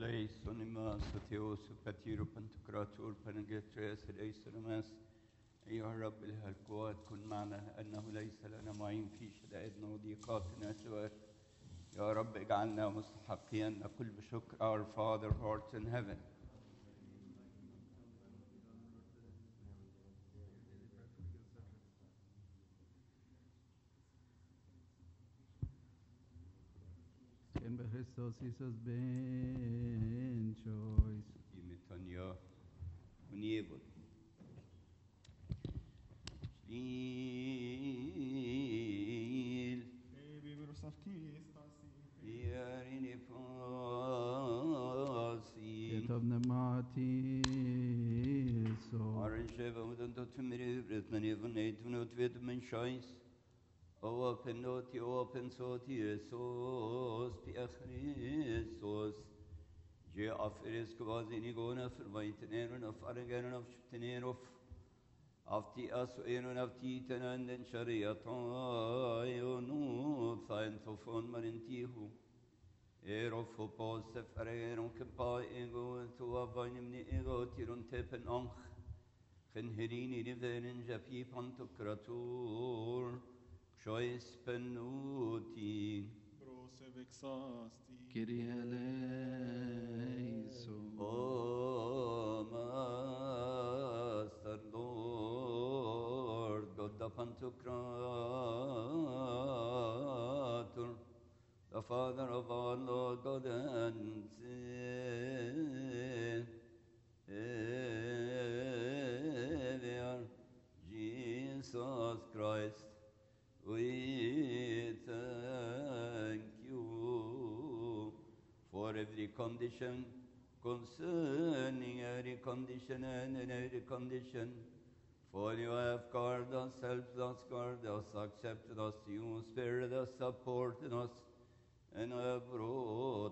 eleison imas Theos Patiro Pantocrator Panagestreas eleison أيها الرب إله القوات كن معنا أنه ليس لنا معين في شدائدنا وضيقاتنا سواك يا رب اجعلنا مستحقين نقول بشكر Our Father who art in heaven In Christos Jesus ben choice. Dimetonia Unievol Lil Baby, Miroslavki, Stasi. Yarini Fasi Kitabna mati so. Arranjeva udan tot fimri bretman even eight not vet men choice Open noti open soti esos pi Christos Je afres kvazini gona förvajtenen of argen of shtenen of Afti asuen afti tenanden shariata yonu thain thofon marintihu Erof op oss eferen och kepa ego to avanim ni ego tirun tepen anch Gen herini ni veren japi pantokratur Chois penuti Brose vexasti. Kyrie eleison. O Master Lord, God the Pantocrator, the Father of our Lord God and Savior, Jesus Christ, we thank you for every condition concerning every condition and in every condition. For you have guarded us, helped us, guarded us, accepted us, you spared us, supported us, and have brought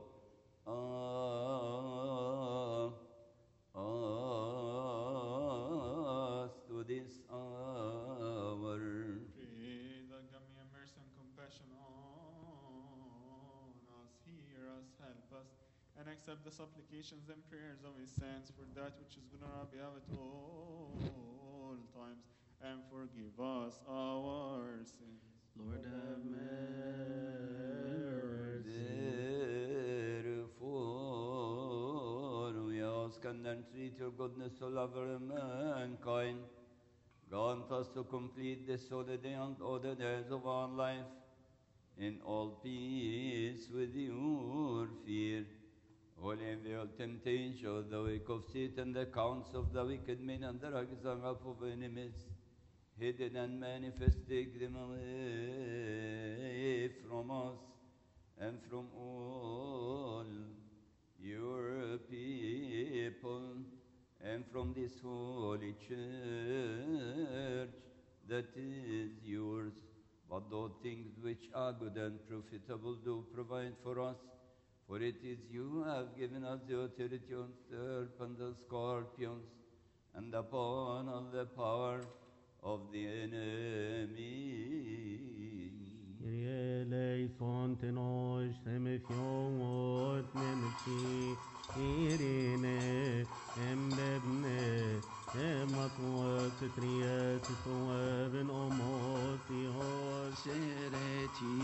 us, us to this hour. Pray that God may have mercy and compassion on us, hear us, help us, and accept the supplications and prayers of his saints for that which is good on our behalf at all times, and forgive us our sins. Lord have mercy. Therefore, we ask and entreat your goodness to love all mankind. Grant us to complete this holiday and all the days of our life in all peace with your fear. Holy veil temptation, the wake of Satan, the counts of the wicked men and the rising up of enemies, hidden and manifest, take them away from us and from all your people and from this holy church that is yours. But those things which are good and profitable do provide for us. For it is you who have given us the authority on serpents and scorpions and upon all the power of the enemy. Kyrie eleison tenos themifiot nemchi irine embebne ematwak trias tuavin omotios Sereti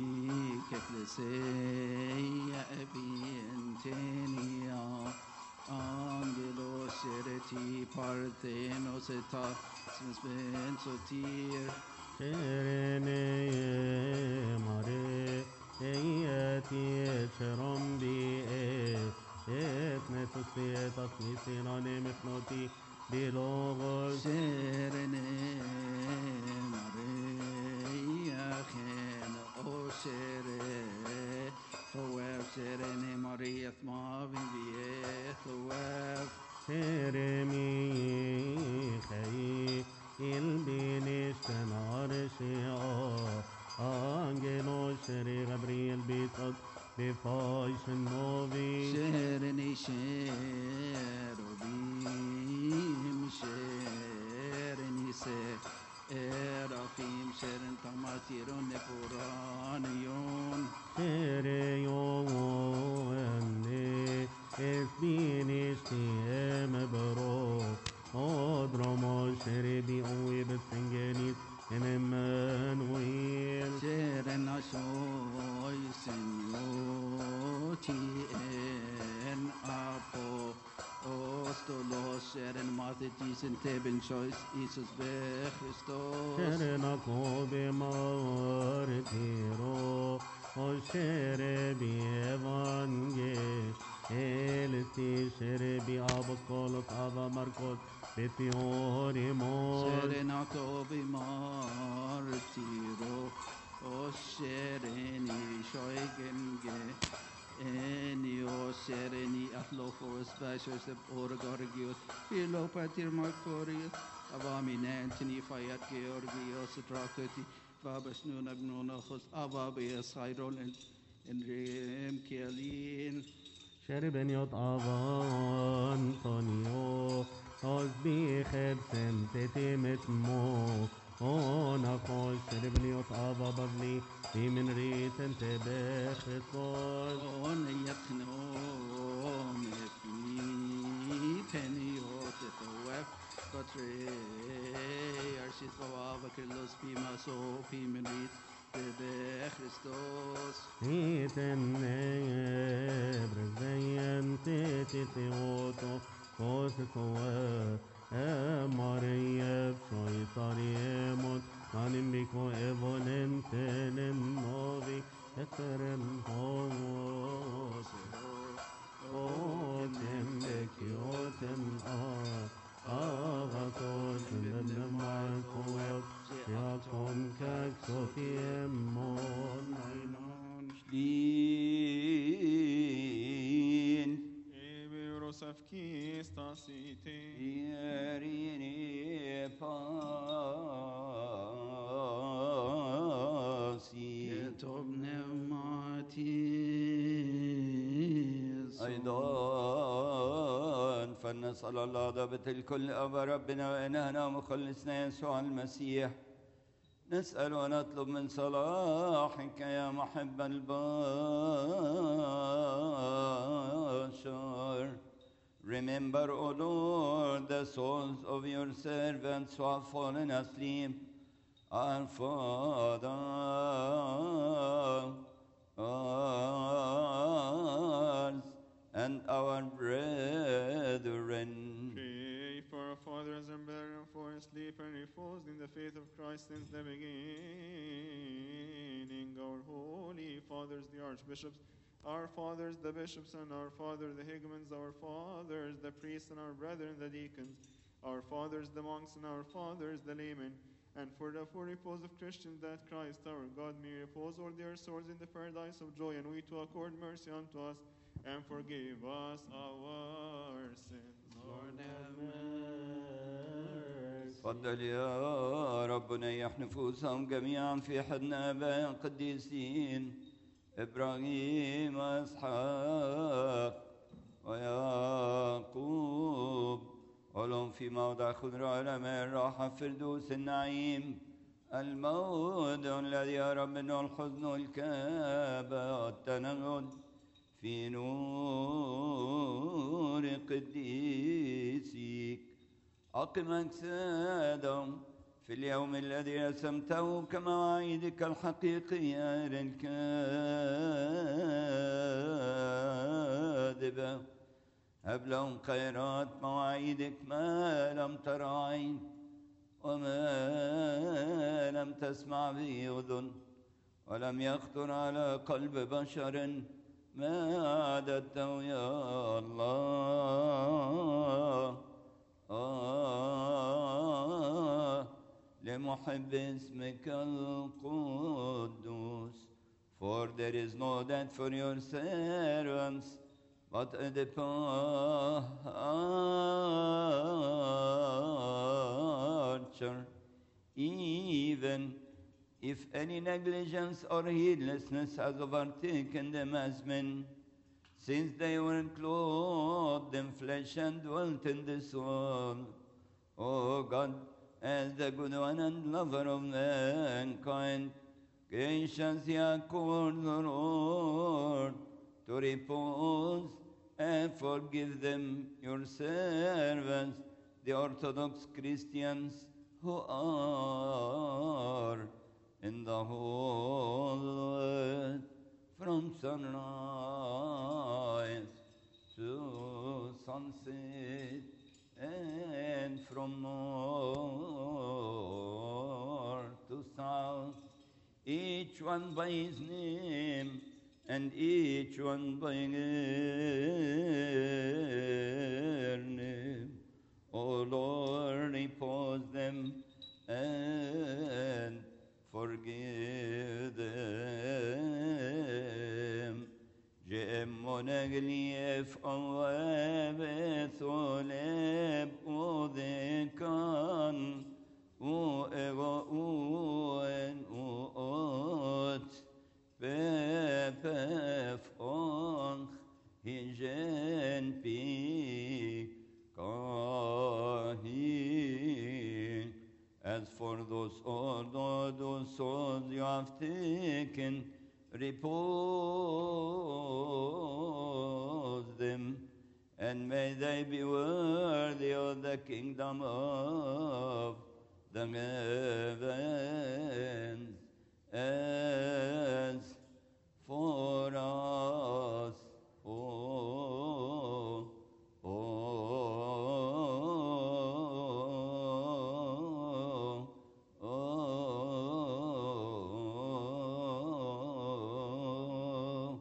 kefleseia epientenia Angelos sereti parthenos eta spensotir Serene mare eiati cherombi e et metus pietas misinane mifnoti bilogos Serene Maria Chen O Sere Thowef Serene Maria Thmavin Vie Thowef Seremi chai il binishten arshia Angelo Sere Gabriel bitat befaish novi Serene Sherobim Serene Se Erafim Seren Tamatiron Nepuranion Sere yo enne e tisen teben choice Jesus be Christos. شرنا كوبي مارتيرو وشري بيفانجي التي شري بأبطال أبا مركوت بفيوري مور Serenato bi martiro o sereni shoigenge eni o sereni atlofos bashos de orgorgios filo patir markorius avamin Anthony Fayat Georgios Drakoti Babas Nuna Gnonachos Avabias Hyrol in Rim Kielin شربن يطعب أنطونيو أصبي خبسن تتمت مو أنا خوش شربن يطعب ببلي في من ريت انت بخصوص On yaknom efni peniot et wef patre arshis bava kirlos pima so pimenit bebe Christos Iten brzejen titi teoto Kos koe Marie pshoi tariemot Nanim biko evolenten novi Eteren homos Otem bekioten a Agatos Nebne malkoet Yakom kak sotiemon Nainon Din Ebe Rosef Kista City. Yerini pasi Yetob pneumatis أيضا فلنسأل الله ضابط الكل أبا ربنا وإلهنا ومخلصنا يسوع المسيح نسأل ونطلب من صلاحك يا محب البشر Remember, O Lord, the souls of your servants who have fallen asleep. Our Father, ours, and our brethren. Pray for our fathers and brethren for asleep and reposed in the faith of Christ since the beginning. Our holy fathers, the archbishops, our fathers, the bishops, and our fathers, the higumens, our fathers, the priests, and our brethren, the deacons, our fathers, the monks, and our fathers, the laymen, and for the full repose of Christians, that Christ our God may repose all their souls in the paradise of joy, and we to accord mercy unto us, and forgive us our sins. Lord have mercy. تفضل يا رب نيح نفوسهم جميعا في حضن آباء القديسين إبراهيم وإسحاق ويعقوب ولهم في موضع خضر علماء الراحة فردوس النعيم الموضع الذي يرى منه الحزن والكابة والتنغد في نور قديسك أقم أجسادهم في اليوم الذي رسمته كمواعيدك الحقيقية الكاذبة هب لهم خيرات مواعيدك ما لم تر عين وما لم تسمع به أذن ولم يخطر على قلب بشر ما أعددته يا الله آه لمحب اسمك القدوس For there is no death for your servants, but a departure, even if any negligence or heedlessness has overtaken them as men, since they were clothed in flesh and dwelt in this world. O God, as the good one and lover of mankind, graciously accord the Lord to repose and forgive them, your servants, the Orthodox Christians who are in the whole world from sunrise to sunset and from north to south, each one by his name, and each one by their name. O Lord, repose them and forgive them. جئم نجليف أوابث ولب وذكان وإغاؤن وأوت ببف أنخ هجن بي kahin. As for those old, those souls you have taken, repose them, and may they be worthy of the kingdom of the heavens. As for us, oh, oh, oh,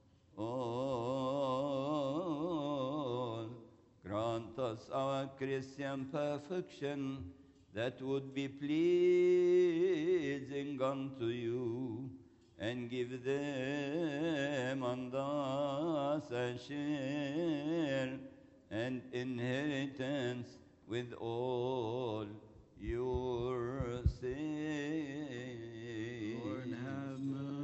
oh, grant us our Christian perfection that would be pleasing unto you, and give them and us a share and inheritance with all your saints. Lord, have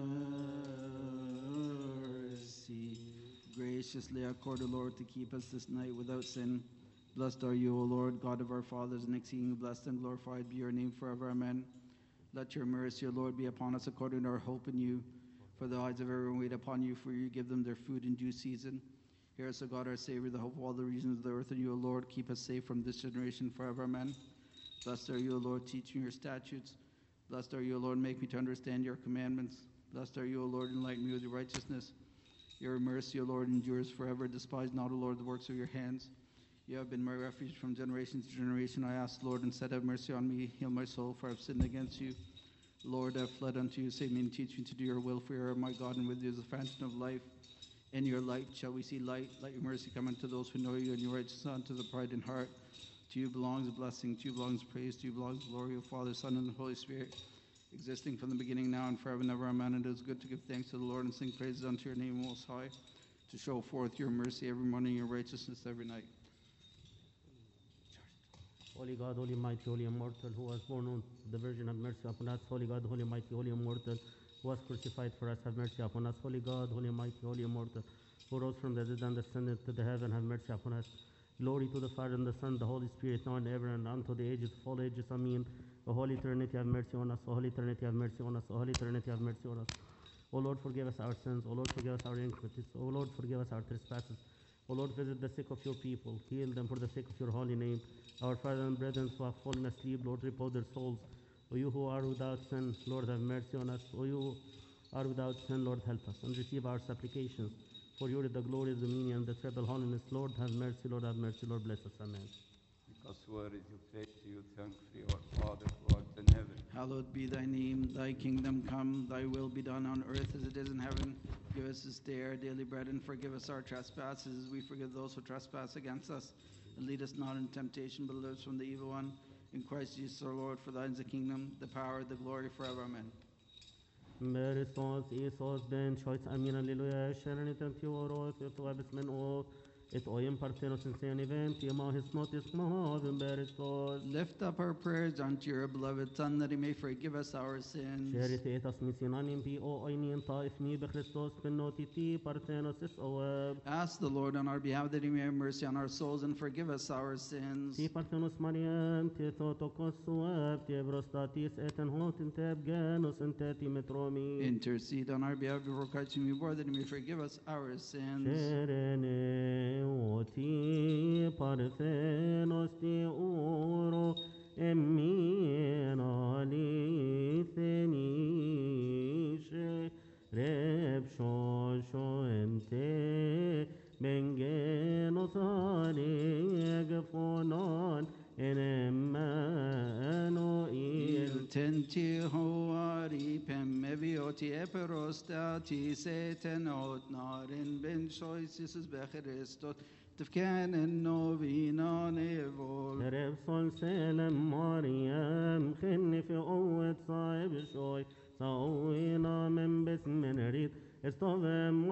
mercy. Graciously accord, O Lord, to keep us this night without sin. Blessed are you, O Lord, God of our fathers, and exceedingly blessed and glorified be your name forever. Amen. Let your mercy, O Lord, be upon us according to our hope in you. For the eyes of everyone wait upon you, for you give them their food in due season. Hear us, O God, our Savior, the hope of all the regions of the earth, and you, O Lord, keep us safe from this generation forever. Amen. Blessed are you, O Lord, teach me your statutes. Blessed are you, O Lord, make me to understand your commandments. Blessed are you, O Lord, enlighten me with your righteousness. Your mercy, O Lord, endures forever. Despise not, O Lord, the works of your hands. You have been my refuge from generation to generation. I ask, Lord, instead have mercy on me. Heal my soul, for I have sinned against you. Lord, I have fled unto you. Save me and teach me to do your will, for you are my God, and with you is the fountain of life. In your light shall we see light. Let your mercy come unto those who know you, and your righteousness unto the pride in heart. To you belongs blessing, to you belongs praise, to you belongs glory, O Father, Son, and the Holy Spirit, existing from the beginning, now, and forever and ever. Amen. And it is good to give thanks to the Lord and sing praises unto your name, Most High, to show forth your mercy every morning, your righteousness every night. Holy God, Holy Mighty, Holy Immortal, who was born of the Virgin, have mercy upon us. Holy God, Holy Mighty, Holy Immortal, who was crucified for us, have mercy upon us. Holy God, Holy Mighty, Holy Immortal, who rose from the dead and ascended to the heaven, have mercy upon us. Glory to the Father and the Son, the Holy Spirit, now and ever, and unto the ages of all ages. Amen. O Holy Trinity, have mercy on us. O Holy Trinity, have mercy on us. O Holy Trinity, have mercy on us. O Lord, forgive us our sins. O Lord, forgive us our iniquities. O Lord, forgive us our trespasses. O Lord, visit the sick of your people. Heal them for the sake of your holy name. Our Father and brethren who have fallen asleep, Lord, repose their souls. O you who are without sin, Lord, have mercy on us. O you who are without sin, Lord, help us and receive our supplications. For yours is the glory, the dominion, the treble holiness. Lord, have mercy. Lord, have mercy. Lord, bless us. Amen. Because worthy to pray to you, thankfully, our Father who art in heaven. Hallowed be thy name, thy kingdom come, thy will be done on earth as it is in heaven. Give us this day our daily bread and forgive us our trespasses as we forgive those who trespass against us. And lead us not into temptation, but deliver us from the evil one. In Christ Jesus our Lord, for thine is the kingdom, the power, the glory forever. Amen. Meristos Isos ben choice amin alleluia sharon item pioro to abis men o it oyem partenos in sen event yema his notis mo ben beristos Lift up our prayers unto your beloved Son, that he may forgive us our sins. شارت etas misinanim bi o oinin taif mi be Christos ben notiti partenos is oab Ask the Lord on our behalf that he may have mercy on our souls and forgive us our sins. ti partenos mariam ti totokos oab ti brostatis eten hotin teb genus enteti metromi Intercede on our behalf before Christ whom you bore, that he may forgive us our sins. Sherene oti parthenos ti oro emmina li thenishe reb shosho ente bengenos ale gfono ti hoari pem evioti eperostati setenot narin ben shois Jesus becheristot tefkenen novina nevol هرب صل سلم مريم خن في قوة صاحب شوي صوينا من بسم نريد استوفم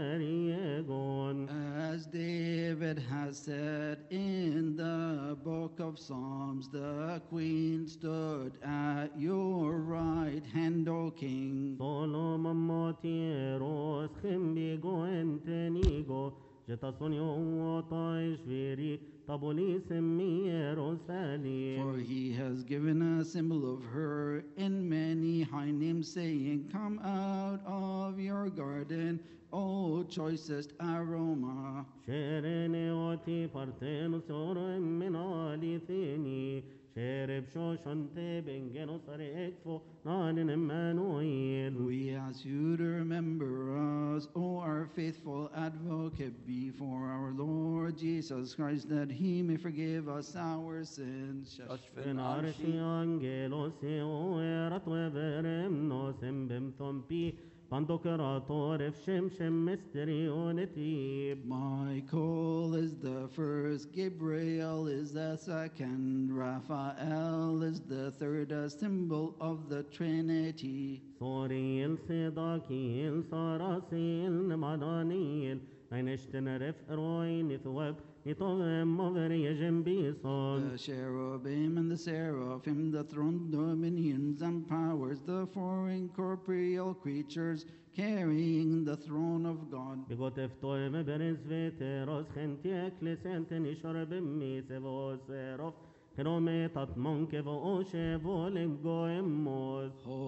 وفريقون As David has said in the book of Psalms, the queen stood at your right hand, O king. Solo mammotiros خن بيجو انتنيجو جتا صنيو طايش فيري طابولي سمي سالي For he has given a symbol of her in many high names, saying, Come out of your garden, O choicest aroma. شيرني وتي بارتين سور من علي ثيني شارب شوشن تبنجن وصريك فو نان مانويل We ask you to remember us, O our faithful advocate, before our Lord Jesus Christ, that he may forgive us our sins. أشفن En arshi عرشي angelos eo erat weverem nosem bim thompi pandokerator ef shem shem mysterionetib Michael is the first, Gabriel is the second, Raphael is the third, a symbol of the Trinity. صوريل صداكيل صاراسيل نمادانيل نينشتن رف روين ثواب نطغم مغري جنبيصون The cherubim and the seraphim, the throne dominions and powers, the four incorporeal creatures carrying the throne of God. بقوت افتوي مبرز فيتروس خنتي اكلسنت نشر بمي سيفو سيروف كنومي تطمون كيفو اوشي فولين قويموس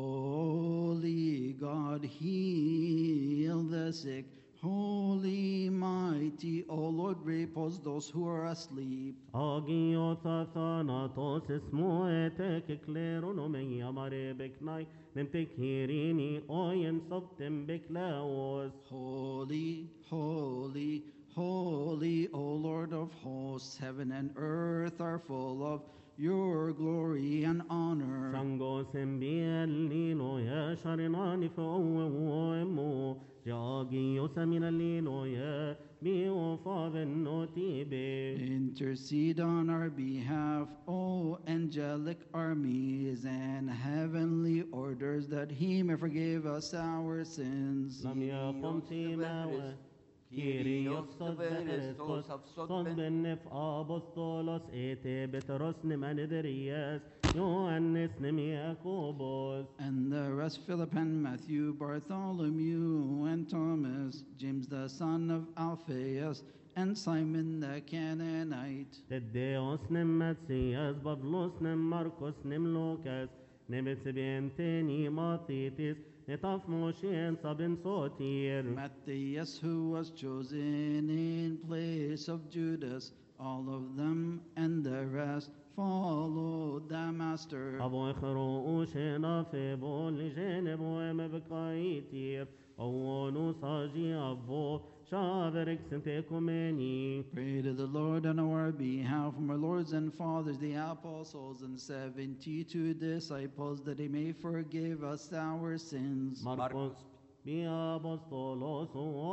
Holy God, heal the sick. Holy, mighty, O Lord, repose those who are asleep. Agio Thanatos اسمو اتك كليرونومي اماري بكناي نمتك هيريني اوين صبتم بكلاوس Holy, holy, holy, O Lord of hosts, heaven and earth are full of your glory and honor. شانغو سمبيالينو يا شارناني فوومو جاغيو سمينالينو يا بيو فافنوتيبي Intercede on our behalf, O angelic armies and heavenly orders, that he may forgive us our sins. لم يقم سيماوى كيريوس صدقريستوس صد بنف أبسطولوس إيتي بتروس نماندرياس يوانس نمياكوبوس And the rest, Philip and Matthew, Bartholomew and Thomas, James the son of Alphaeus, and Simon the Canaanite. تديوس نماتسياس بابلوس نم ماركوس نم لوكاس نمت بينتيني ماثيتيس نطاف موشين صابن صوتير Matthias, who was chosen in place of Judas, all of them and the rest followed the Master. أبو إخروش نافي بول جانب ومبكايتير أولو صاجي أبو شابرك سنتيكوميني Pray to the Lord on our behalf, from our lords and fathers, the apostles and seventy-two disciples, that he may forgive us our sins. ماركوس بأبسطولوس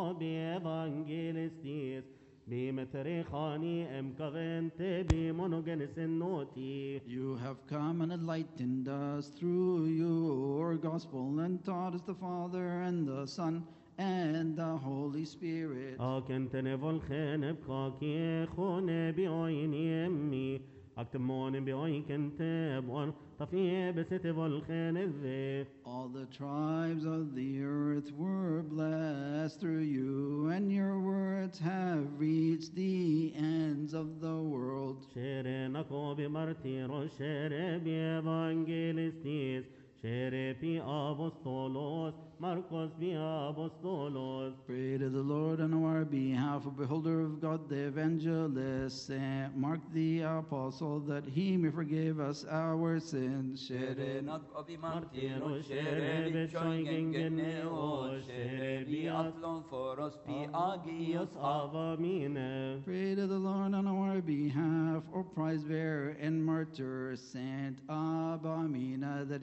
وبإفانجيلستيس بمتريخاني أم كفنت بمونوجنس النوتي You have come and enlightened us through your gospel and taught us the Father and the Son and the Holy Spirit. أكنت نفل خين بخاكي خون بيوين يمي أكتمون بيوين كنت بوان طفي بست فل الذي All the tribes of the earth were blessed through you, and your words have reached the ends of the world. شيرنكو بمرتيرو شير بإفانجيلستيس شير بي أبسطولوس ماركوس بي أبسطولوس Pray to the Lord on our behalf, a beholder of God, the evangelist, Saint Mark the apostle, that he may forgive us our sins. شيرينك أبي مارتيرو شيري بتشوينجن جنيو شيري بي أطلون فورس بي آجيوس آب Avamine. Pray to the Lord on our behalf, O prize bearer and martyr, Saint Abamina, that he may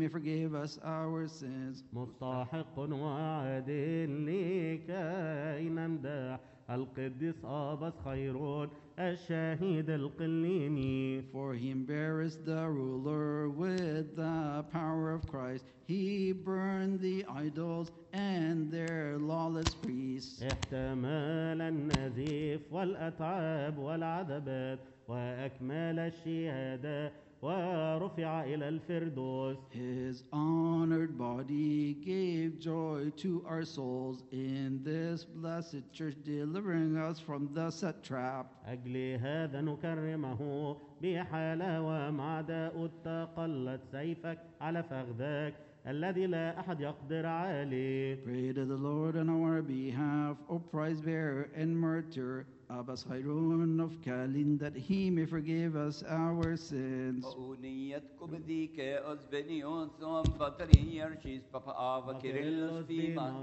forgive us our sins. مستحق وعادل لكي نمدح القديس أبس خيرون الشهيد القليني For he embarrassed the ruler with the power of Christ. He burned the idols and their lawless priests. احتمال النزيف والأتعاب والعذبات وأكمل الشهادة ورفع إلى الفردوس His honored body gave joy to our souls in this blessed church, delivering us from the set trap. أجل هذا نكرمه بحلاوة مع داود تقلت سيفك على فخذاك الذي لا أحد يقدر عليه Pray to the Lord on our behalf, O prize bearer and martyr, Abbas Hairun of Kalin, that he may forgive us our sins. أونيتكم بذيك أزبنيوس بطري يرشيس بابا آفا كيرلس فيما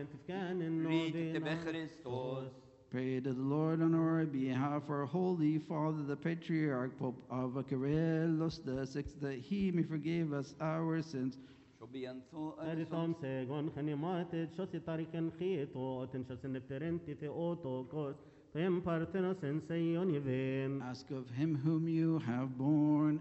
ريت بخريستوس Pray to the Lord on our behalf, our Holy Father, the Patriarch Pope Ava Kyrillos the Sixth, that he may forgive us our sins. شو بينثو أرثم سيغون خنماتت شوسي طريقن خيطو تنشوسن بترنتي في أوتوكوس فيم بارتنوس إن سيون يفين Ask of him whom you have borne,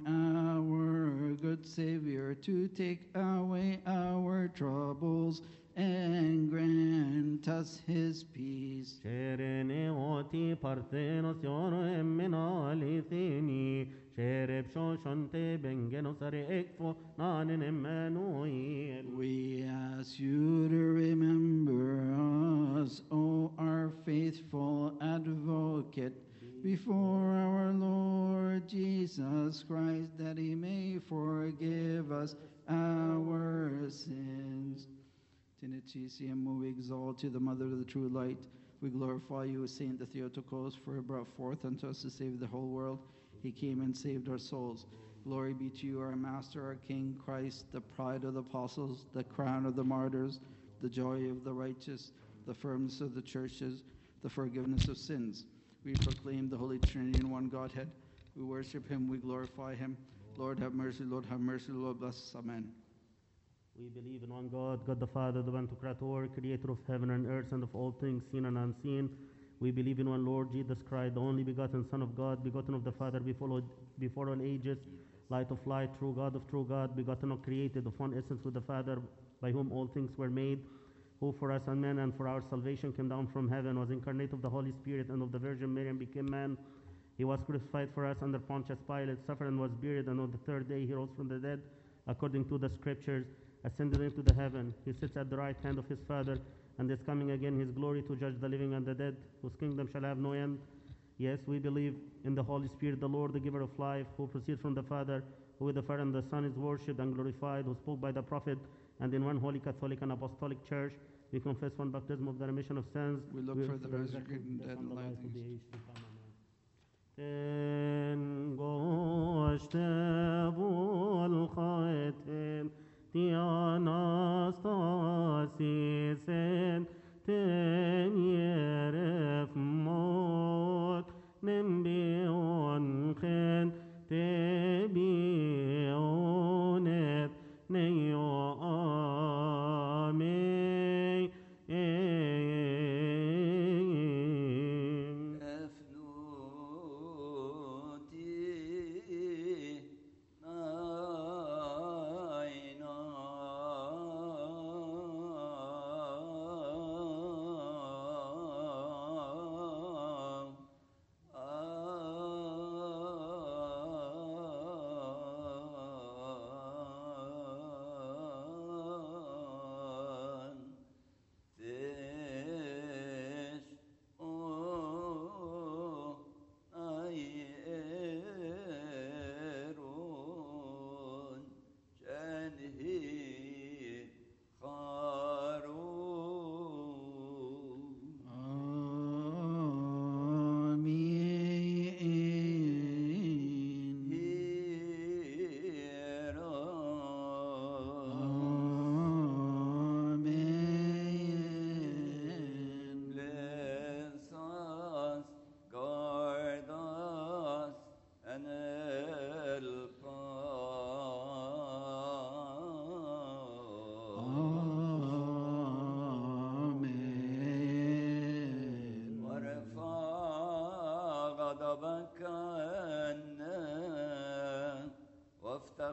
our good Savior, to take away our troubles and grant us his peace. شيريني أوتي بارتنوس يونو إمنا لثيني شيرب شوشون تبنجنو سري إكفو نانن إمانويل We ask you to remember us, O our faithful advocate, before our Lord Jesus Christ, that he may forgive us our sins. Tinitisium, we exalt to the Mother of the true light. We glorify you, Saint Theotokos, for he brought forth unto us to save the whole world. He came and saved our souls. Glory be to you, our Master, our King, Christ, the pride of the apostles, the crown of the martyrs, the joy of the righteous, the firmness of the churches, the forgiveness of sins. We proclaim the Holy Trinity in one Godhead. We worship him, we glorify him. Lord have mercy, Lord have mercy, Lord bless us. Amen. We believe in one God, God the Father, the Pantocrator, creator of heaven and earth and of all things seen and unseen. We believe in one Lord Jesus Christ, the only begotten Son of God, begotten of the Father before, before all ages, light of light, true God of true God, begotten of created of one essence with the Father, by whom all things were made, who for us and men and for our salvation came down from heaven, was incarnate of the Holy Spirit and of the Virgin Mary and became man. He was crucified for us under Pontius Pilate, suffered and was buried, and on the third day he rose from the dead, according to the Scriptures, ascended into the heaven. He sits at the right hand of his Father, and is coming again his glory to judge the living and the dead, whose kingdom shall have no end. Yes, we believe in the Holy Spirit, the Lord, the giver of life, who proceeds from the Father, who with the Father and the Son is worshipped and glorified, who spoke by the prophet, and in one holy Catholic and Apostolic Church, we confess one baptism of the remission of sins. We look for the resurrected dead and alive of the things. age to come. Amen. Ten volchaetem ti anastasisen ten yeref mot nembion chen te bionet neyo amen. أفنوتي ناينا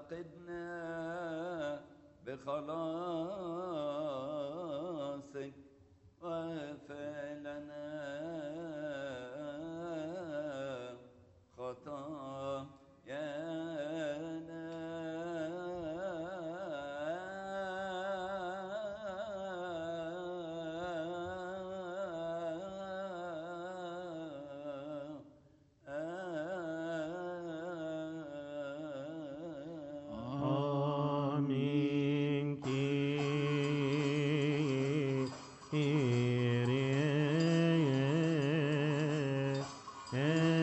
اعتقدنا بخلاصك واغفر لنا خطايانا Amin. Kyrie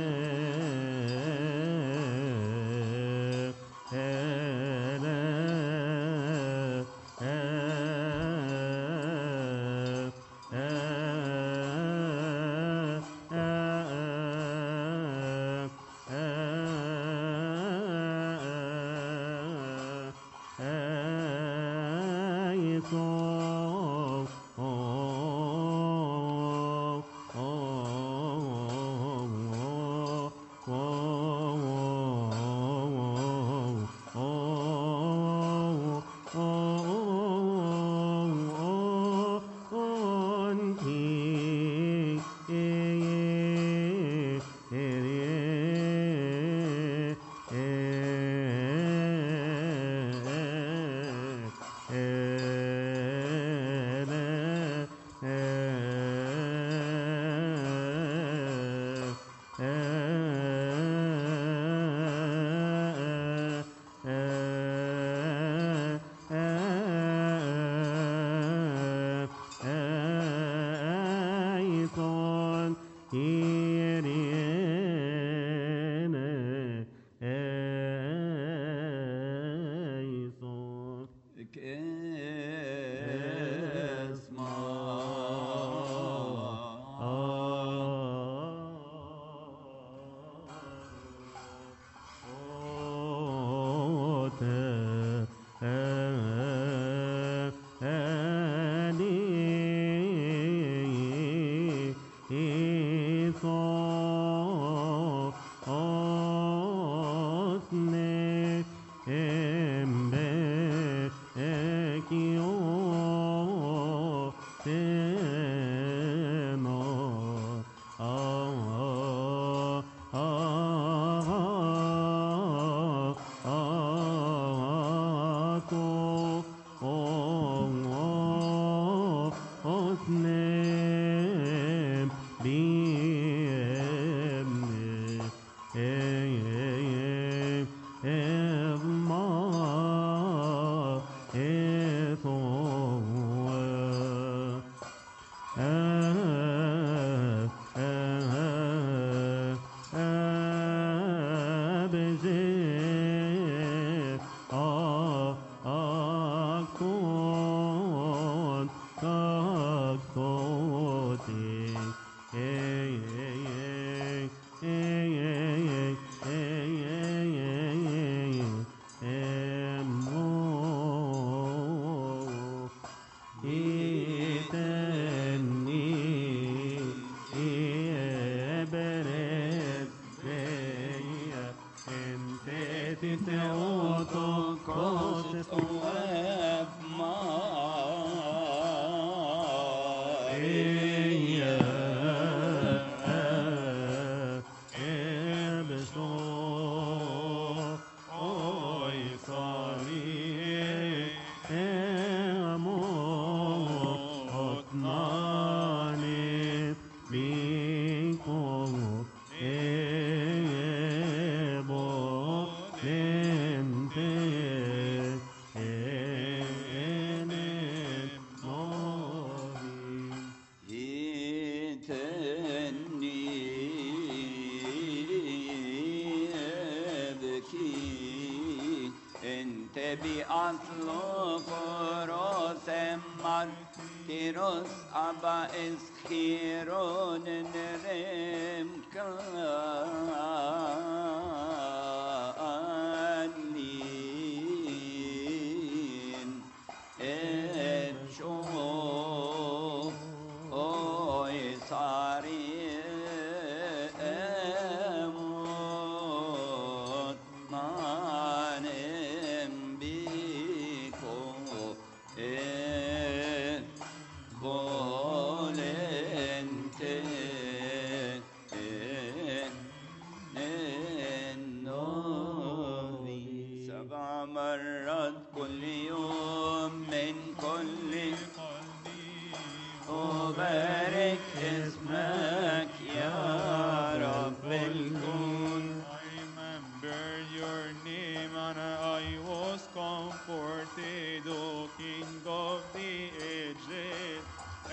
Aison Kyriene Aison اسمع Ah, ah, ah, ah, to, oh, oh, osnem, biemne, eh, eh, eh, evma, esoe. Oh Iteni eberet veia enteti teoto koses واب eia ebeso oi sali amo otnanit biko ebo lente enet novi يتني ابكي انت بأصل فروس مر تيروس أبا اسخيرون نرم كالين اتشو اوي صاري اموت ماني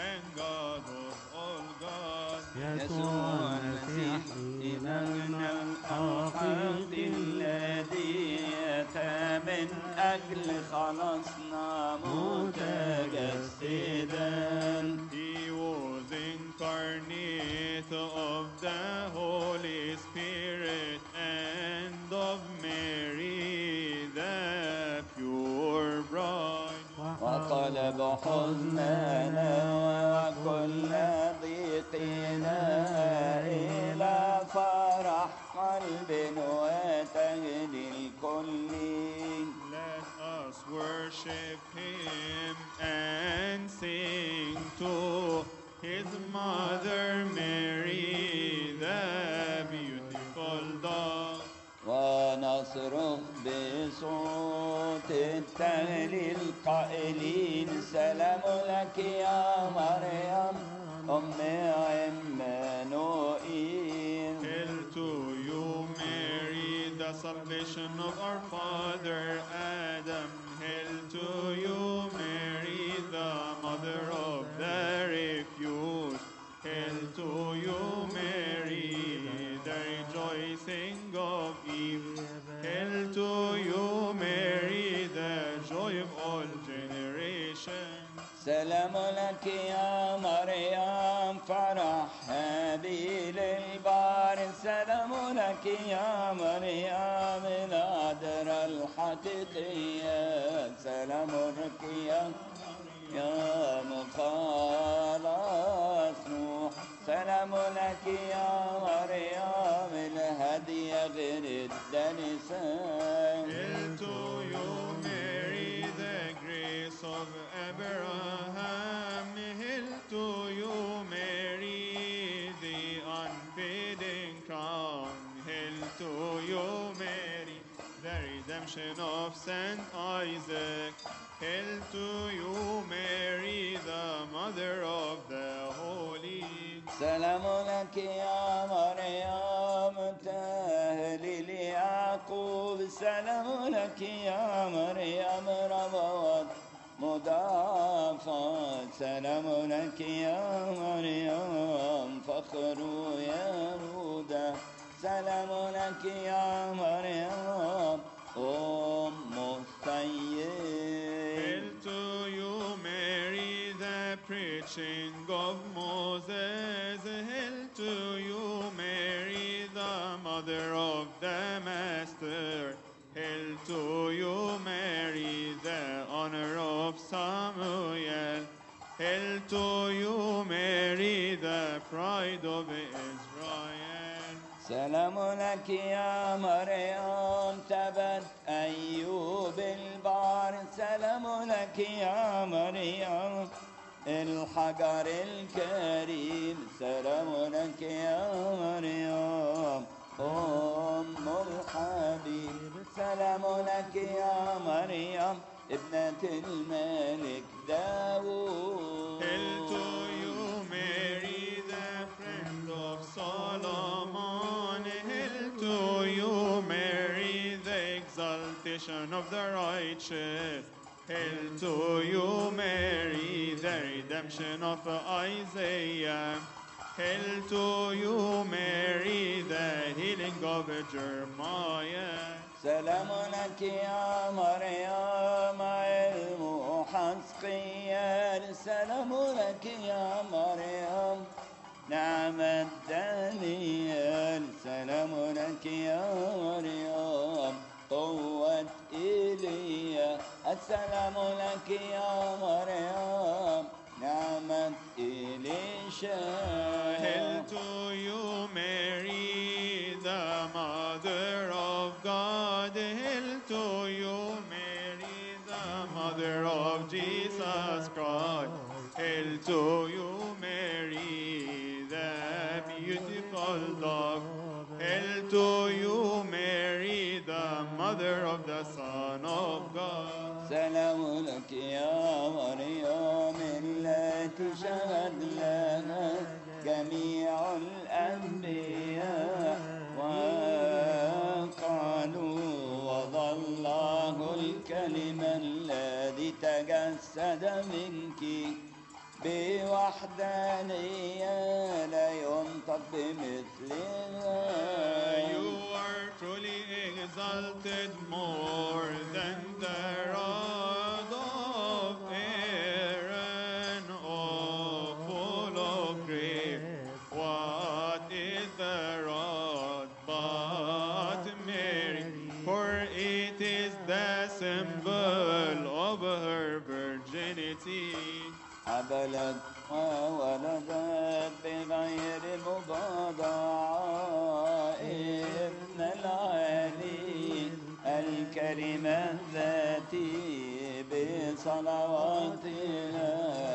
and God of all gods. يسوع المسيح إلهنا الحقيقي الذي أتى من أجل خلصنا متجسدا He was incarnate of the Holy Spirit and of Mary, the pure bride. وطلب حزننا وكل ضيقنا إلى فرح قلب وتهل الكل Let us worship Him and sing to His mother Mary, the beautiful dove. ونصرخ بصوت التهليل قائلين سلام لك يا مريم أم عمانوئيل Hail to you, Mary, the salvation of our father Adam. Hail to you, Mary, the mother of the refuge. Hail to you, Mary, the rejoicing of Eve. Hail to you, Mary, the joy of all generations. سلام لك يا مريم فرح هابيل البار سلام لك يا مريم العذراء الحقيقية سلام لك يا يا مخلص نوح سلام لك يا مريم الهدي غير الدنسان Hail to you, Mary, the grace of Abraham. Hail to you, Mary, the unfading crown. Hail to you, Mary, the redemption of Saint Isaac. Hail to you, Mary, the mother of the holy. سلام لك يا مريم تهليل يعقوب سلام لك يا مريم ربوات مضافات سلام لك يا مريم فخر يهودا سلام لك يا مريم أم السيد Hail to you, Mary, the preaching of Moses. Hail to you, Mary, the mother of the Master. Hail to you, Mary, the honor of Samuel. Hail to you, Mary, the pride of Israel. سلام لك يا مريم تبت أيوب البار سلام لك يا مريم الحجر الكريم سلام لك يا مريم أم الحبيب سلام لك يا مريم ابنة الملك داوود Hail to you, Mary, the friend of Solomon. Hail to you, Mary, the exaltation of the righteous. Hail to you, Mary, the redemption of Isaiah. Hail to you, Mary, the healing of Jeremiah. سلام لك يا مريم علم حسقيال سلام لك يا مريم نعم دانيال سلام لك يا مريم قوة إيليا السلام لك يا مريم نعمة إليشا Hail to you, Mary, the mother of God. Hail to you, Mary, the mother of Jesus Christ. Hail to you, Mary, the beautiful dove. Hail to you, Mary, the mother of the Son of God. سلام لك يا مريم التي شهد لنا جميع الأنبياء وقالوا وضى الله الكلمة الذي تجسد منك بوحدانية لا ينطق بمثلها You are truly exalted more than the rod of Aaron, oh, full of grace. What is the rod but Mary? For it is the symbol of her virginity. حبلت وولدت بغير مباضعة ابن العلي الكلمة التي بصلواتها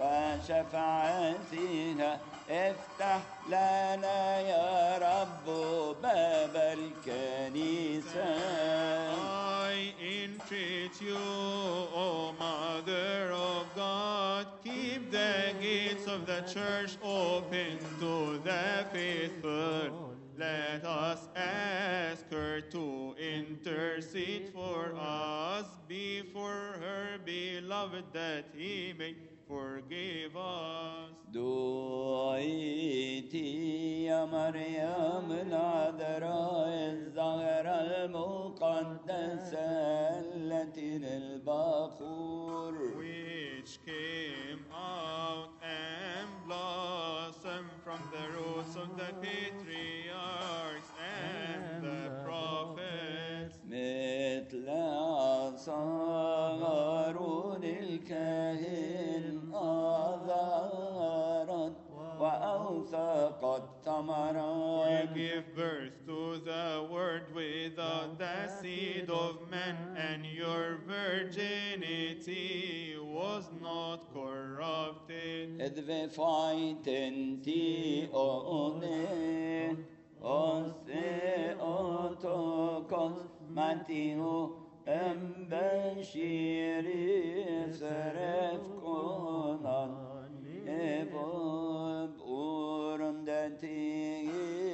وشفاعتها افتح لنا يا رب باب الكنيسة I entreat you, O Mother of God, keep the gates of the church open to the faithful. Let us ask her to intercede for us before her beloved that he may forgive us. دعيتي يا مريم العذراء الزهرة المقدسة التي للبخور which came out and blossomed from the roots of the patriarchs and the prophets. مثل عصا هارون الكاهن أظهرت وأوثقت You ثمرات give birth to the word without the seed of man, and your virginity was not corrupted. إذ في فايتنتي أوني أوسي أوتوكوس ماتيو أم بشيري سرف كونان إبوب أورندتي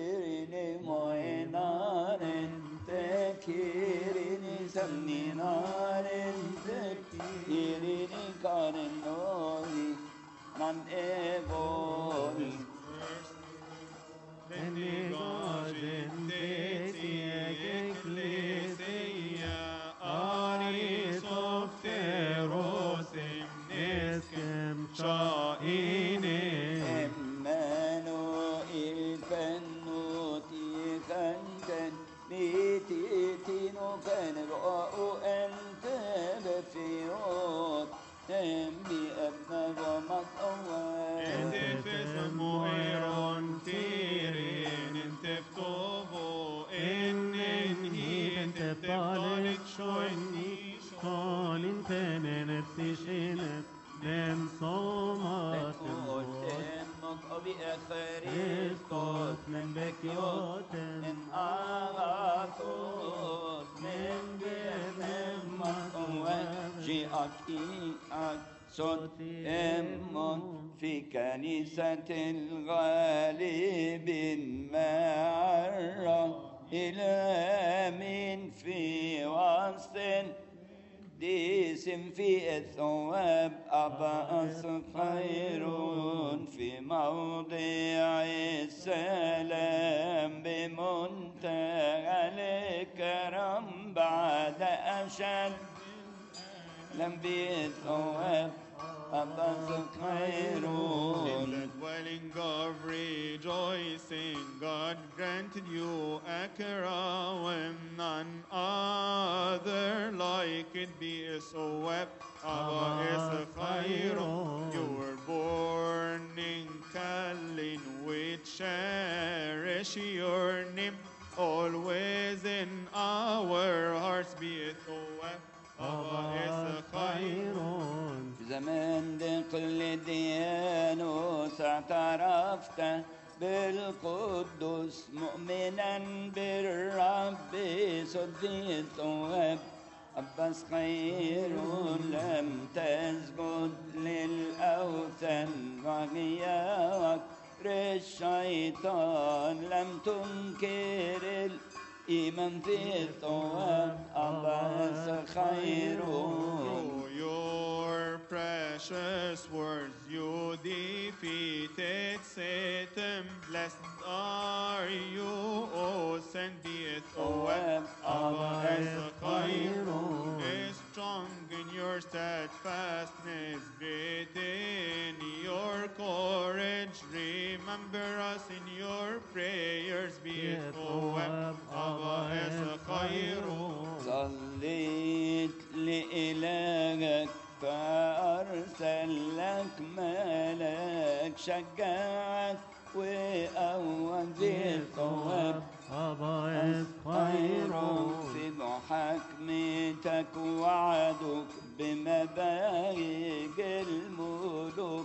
موينان تكيريني سمنينان تكيريني كارنوي من إبوب Emmanuel فنوتي خنتن بيتي تينو كان رؤو أنت بفيوت تنبي أبنى ومطوات قدامك أبي أخريستوس من بكيوت من أغاثوس من بيتم مطوات جيئك إيئك صوت أمون في كنيسة الغالب المعرة إلى من في وسط ديس في الثواب أبأس خير في موضع السلام بمنتهى الكرم بعد أشد لم بالثواب أبأس خير In the dwelling of rejoicing, God granted you a crown, none other like it be so wept. Abba is a You were born in Kalin, we cherish your name. Always in our hearts be it wept. Abba is a زمان بكل ديانوس اعترفت بالقدس مؤمنا بالرب صدي الثواب أبس خير لم تسجد للأوثان وغياك الشيطان لم تنكر الإيمان في الثواب أبس خير Oh, your precious words you defeated Satan. Blessed are you, O send be it, O Ab, Abba Esachiron. Is strong in your steadfastness, great in your courage. Remember us in your prayers, be it, O Ab, Abba Esachiron. صليت لإلهك فأرسل لك ملك شجعك وقوى بالثواب أبا خير في محاكمتك وعدك بمباهج الملوك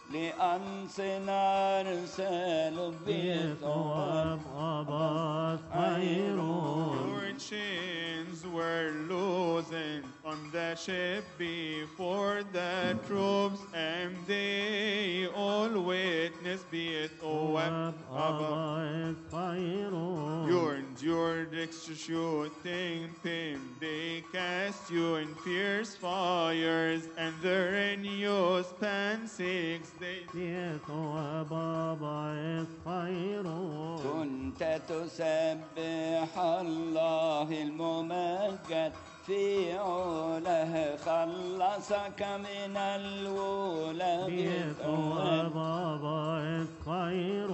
لأنصنا أرسل بالثواب بثواب أبا خير Your chains were loosened on the ship before the troops, and they all witness be it, O Ab, Abba. أبا خير You endured executing pain. They cast you in fierce fires, and therein you spent six days. بثواب أبا خير كنت تسبح الله الممجد في عله خلصك من الولى بثواب أبا خير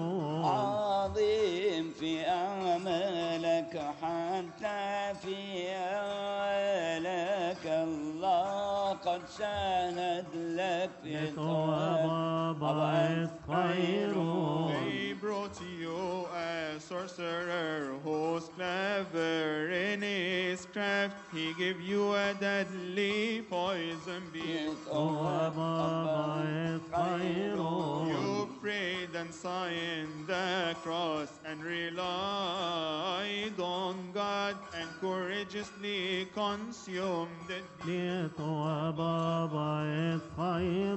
عظيم في أعمالك حتى في أعمالك الله قد شاهد لك بثواب أبا خير They brought you a sorcerer who's clever in his craft. He gave you a deadly poison. Be it بثواب أبا خير You prayed and signed the cross and relied on God and courageously consumed it. بثواب أبا خير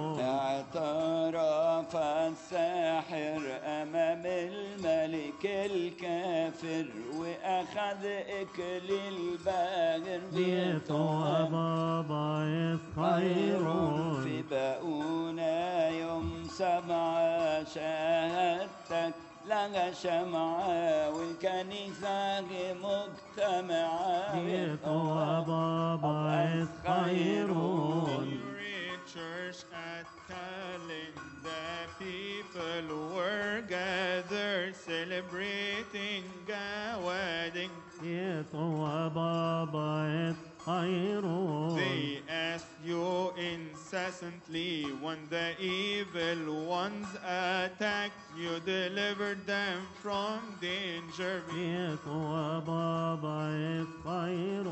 اعترف الساحر أمام الملك الكافر وأخذ إكليل باهر بثواب أبا خير في باؤنا يوم سبعة شهادتك لها شمعة والكنيسة مجتمعة بثواب أبا خير Great church at Kalin, the people were gathered celebrating a wedding. بثواب أبا خير They asked you incessantly when the evil ones attacked, you delivered them from danger. بثواب أبا خير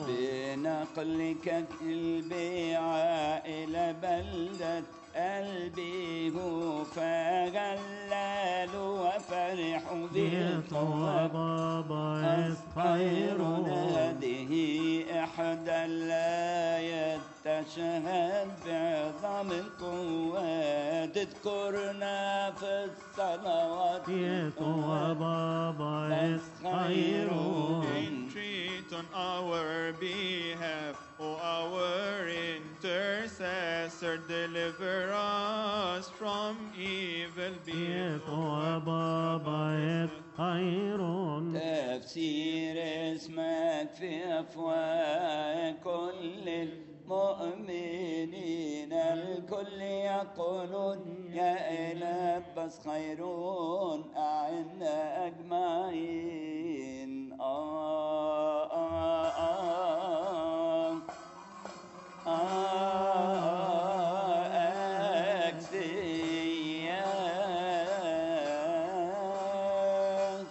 بنقلك البيعة إلى بلدة قلبي هو فغللوا وفرحوا بثواب أبا خير هذه إحدى الآيات تشهد بعظم القوات تذكرنا في الصلوات بثواب أبا خير Entreat on our behalf, O our intercessor, deliver us from evil. Be بثواب أبا خير تفسير اسمك في أفواه كل المؤمنين الكل يقولون يا إله بس خيرون أعنا أجمعين آه آه آه آه أكسيا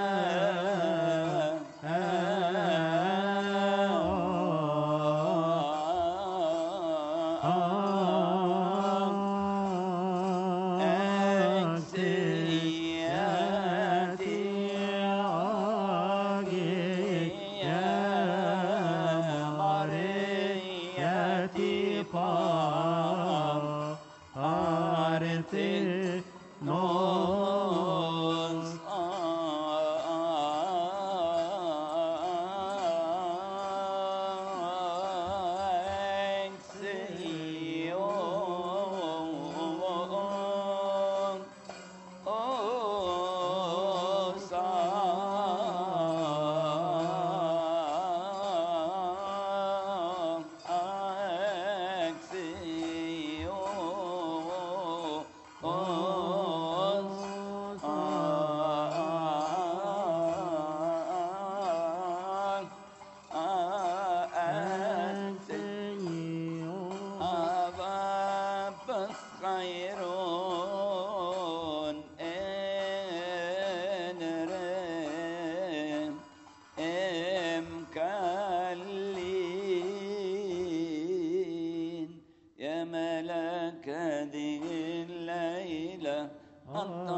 آه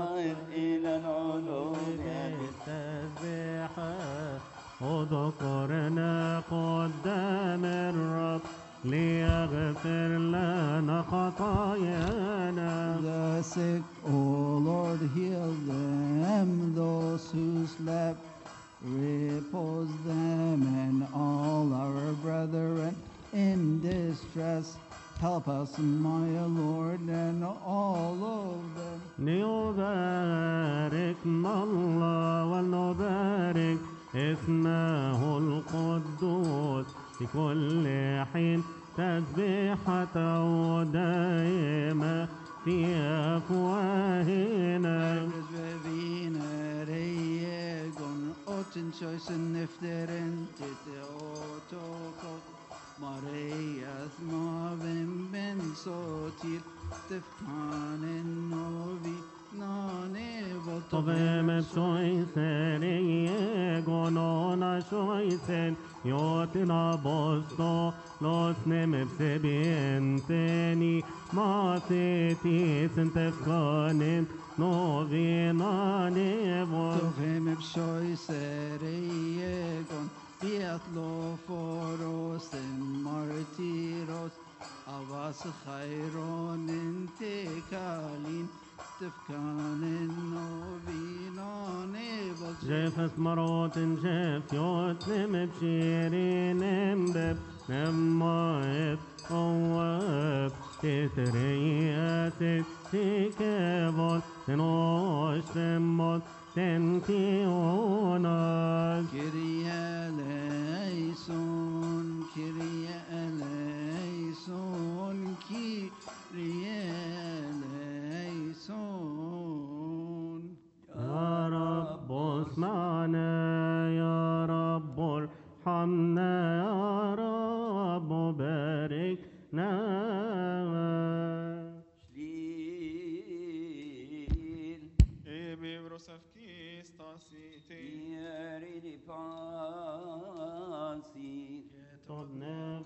صائر إلى العلوم بالتسبيحة اذكرنا قدام الرب ليغفر لنا خطايانا The sick, O Lord, heal them. Those who slept, repose them. And all our brethren in distress, help us, my Lord, and all of them. ليباركنا الله ولنبارك اسمه القدوس في كل حين تسبيحة دائمة في أفواهنا Viner egon åten kjöjsen efter en titte åtåkot Marias maven ben så till Stefkanen och vi nane طبيب شويسن يغونونا شويسن يوتنا بوستو لوس نمب سبينتني ما تيتي سنتفكانن نوفينا نيفو Tofem bsjöjser egon Biat lo for oss en martyros Avas chayron inte kalin Stefkanen och vi nane جيفس مرات جيف يوت نمب شيرين نمبب نمايت قواب تتريات تكبر تنوش تموت تنكيوناس Kyrie eleison, Kyrie eleison, Kyrie eleison. يا رب اسمعنا يا رب ارحمنا يا رب باركنا شليل Ebe brosavkis tasite. Ieri pasi صدنا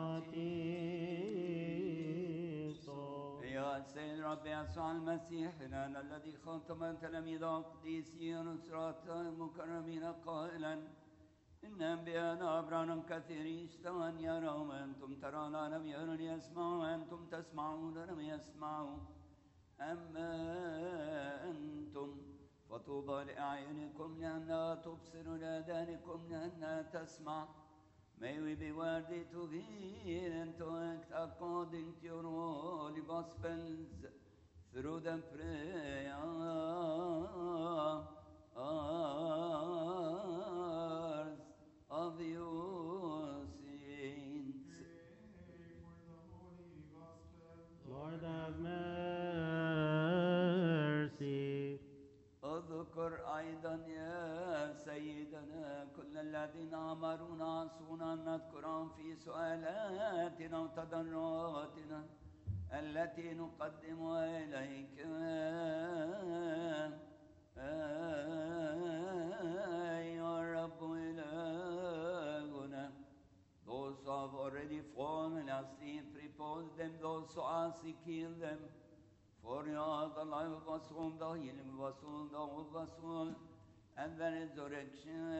ماتيسو يا سيد ربي يسوع المسيح لنا الذي خاتم تلاميذ القديسين نصرات المكرمين قائلا إن أنبياءنا أبرارا كثيرين اشتهوا أن يروا وأنتم ترون لم يروا ليسمعوا وأنتم تسمعون لم يسمعوا أما أنتم فطوبى لأعينكم لأنها تبصر لآذانكم لأنها تسمع May we be worthy to hear and to act according to your holy gospels through the prayers of your saints. Lord have mercy. اذكر أيضا يا سيدنا كل الذين أمرونا عصونا أن نذكرهم في سؤالاتنا وتضرعاتنا التي نقدمها إليك أيها الرب إلهنا Those who have already fallen asleep, repose them. Those who are sick, heal them. For you are the life of us all, the healing of us all, the hope of us all, and the resurrection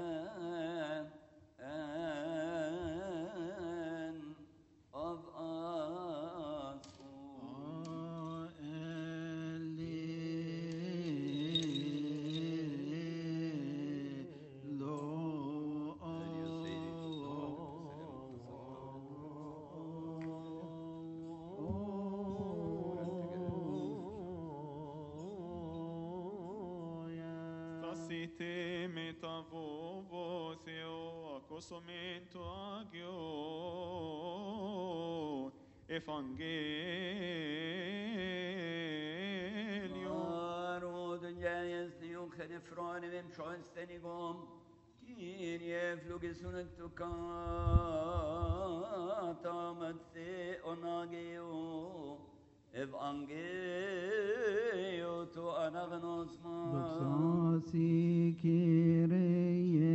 of us all. Tasite metavovo theo acosomento agio evangelium. Arod jæjes nyukhede från vem sjönständigom Kyrie flugesunek tukata matse onageo Evangelio to anagnosma Doxasi Kyrie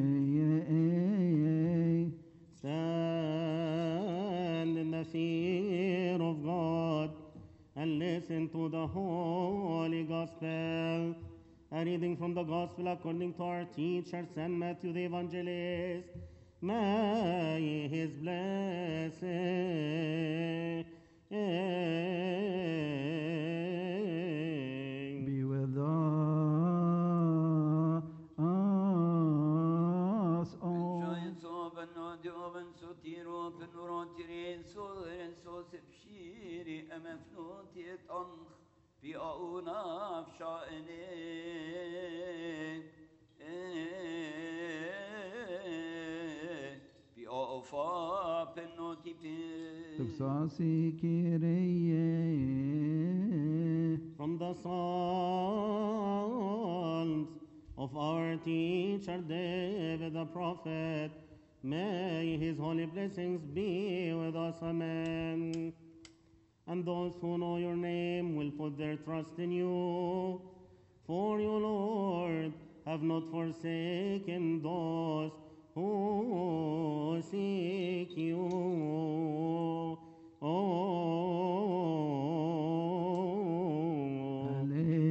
Stand in the fear of God and listen to the holy gospel gospel. A reading from the gospel according to our teacher, St. Matthew the Evangelist. May his blessing Be with us all. Şahin soben nadi oben sotiro ben urantirin soren sos bشيري امفنوتي طنخ في اؤنا في شائني في اوفا بنوتي Tuxasi Kyrie. from the Psalms of our teacher David the prophet. May his holy blessings be with us, amen. And those who know your name will put their trust in you. For you, Lord, have not forsaken those who seek you. Oh.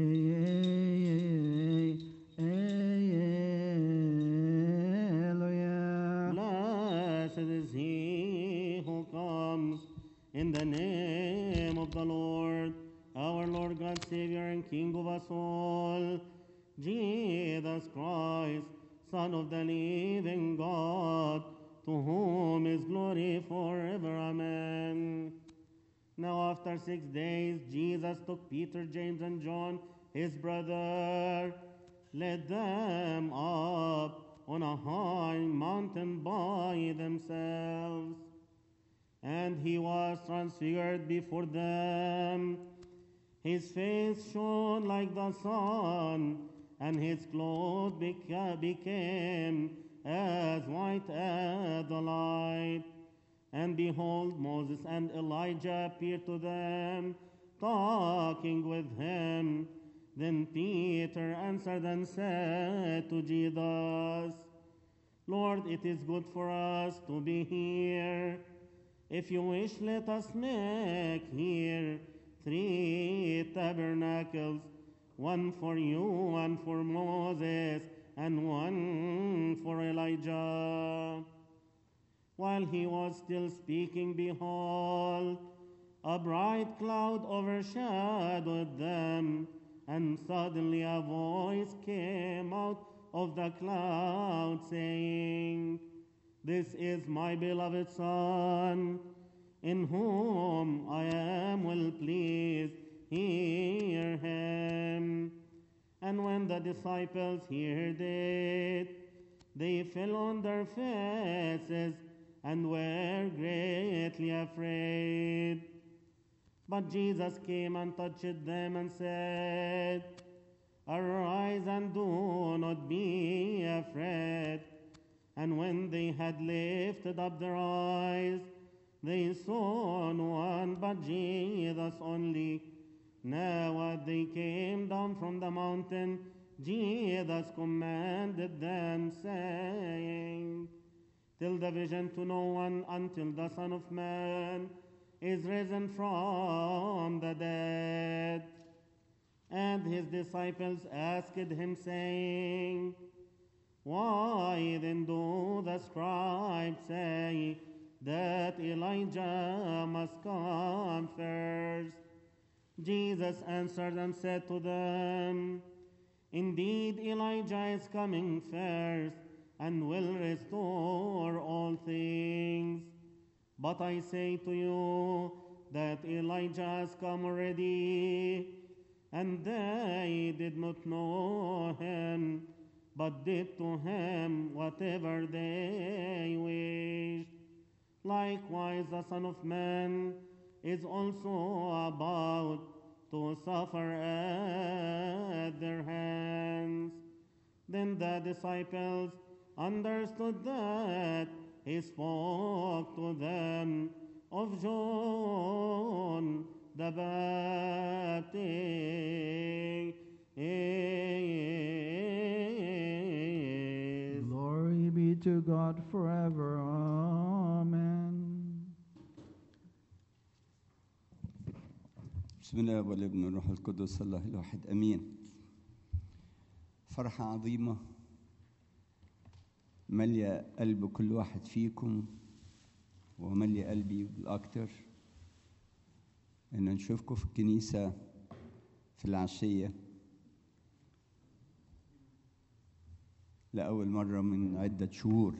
Alleluia. Blessed is he who comes in the name of the Lord, our Lord God, Savior, and King of us all, Jesus Christ, Son of the living God, to whom is glory forever. Amen. Now, after six days, Jesus took Peter, James, and John, his brother, led them up on a high mountain by themselves. And he was transfigured before them. His face shone like the sun, and his clothes beca- became as white as the light. And behold, Moses and Elijah appeared to them, talking with him. Then Peter answered and said to Jesus, Lord, it is good for us to be here. If you wish, let us make here three tabernacles one for you, one for Moses, and one for Elijah. While he was still speaking, behold, a bright cloud overshadowed them, and suddenly a voice came out of the cloud saying, This is my beloved Son, in whom I am well pleased. Hear him. And when the disciples heard it, they fell on their faces and were greatly afraid. But Jesus came and touched them and said, Arise and do not be afraid. And when they had lifted up their eyes, they saw no one but Jesus only. Now as they came down from the mountain, Jesus commanded them, saying, Tell the vision to no one until the Son of Man is risen from the dead. And his disciples asked him, saying, Why then do the scribes say that Elijah must come first? Jesus answered and said to them, Indeed, Elijah is coming first and will restore all things. But I say to you that Elijah has come already, and they did not know him, but did to him whatever they wished. Likewise, the Son of Man is also about to suffer at their hands. Then the disciples understood that he spoke to them of John the Baptist. Glory be to God forever. Amen. بسم الله والابن والروح القدس الله الواحد امين فرحة عظيمة مالية قلب كل واحد فيكم ومالية قلبي بالأكتر إن نشوفكم في الكنيسة في العشية لأول مرة من عدة شهور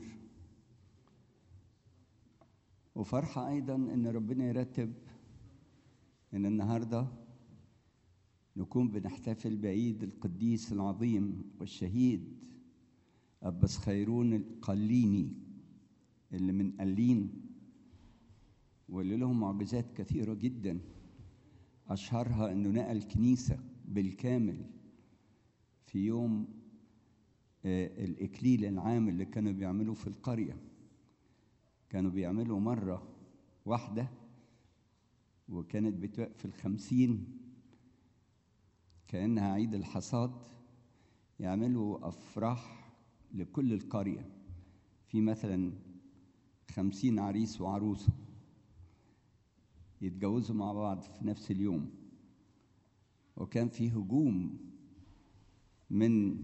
وفرحة أيضا إن ربنا يرتب إن النهارده نكون بنحتفل بعيد القديس العظيم والشهيد أبس خيرون القليني اللي من قلين واللي لهم معجزات كثيرة جدا أشهرها أنه نقل كنيسة بالكامل في يوم آه، الإكليل العام اللي كانوا بيعملوه في القرية كانوا بيعملوا مرة واحدة وكانت بتوقف في الخمسين كأنها عيد الحصاد يعملوا أفراح لكل القرية في مثلا خمسين عريس وعروسة يتجوزوا مع بعض في نفس اليوم وكان في هجوم من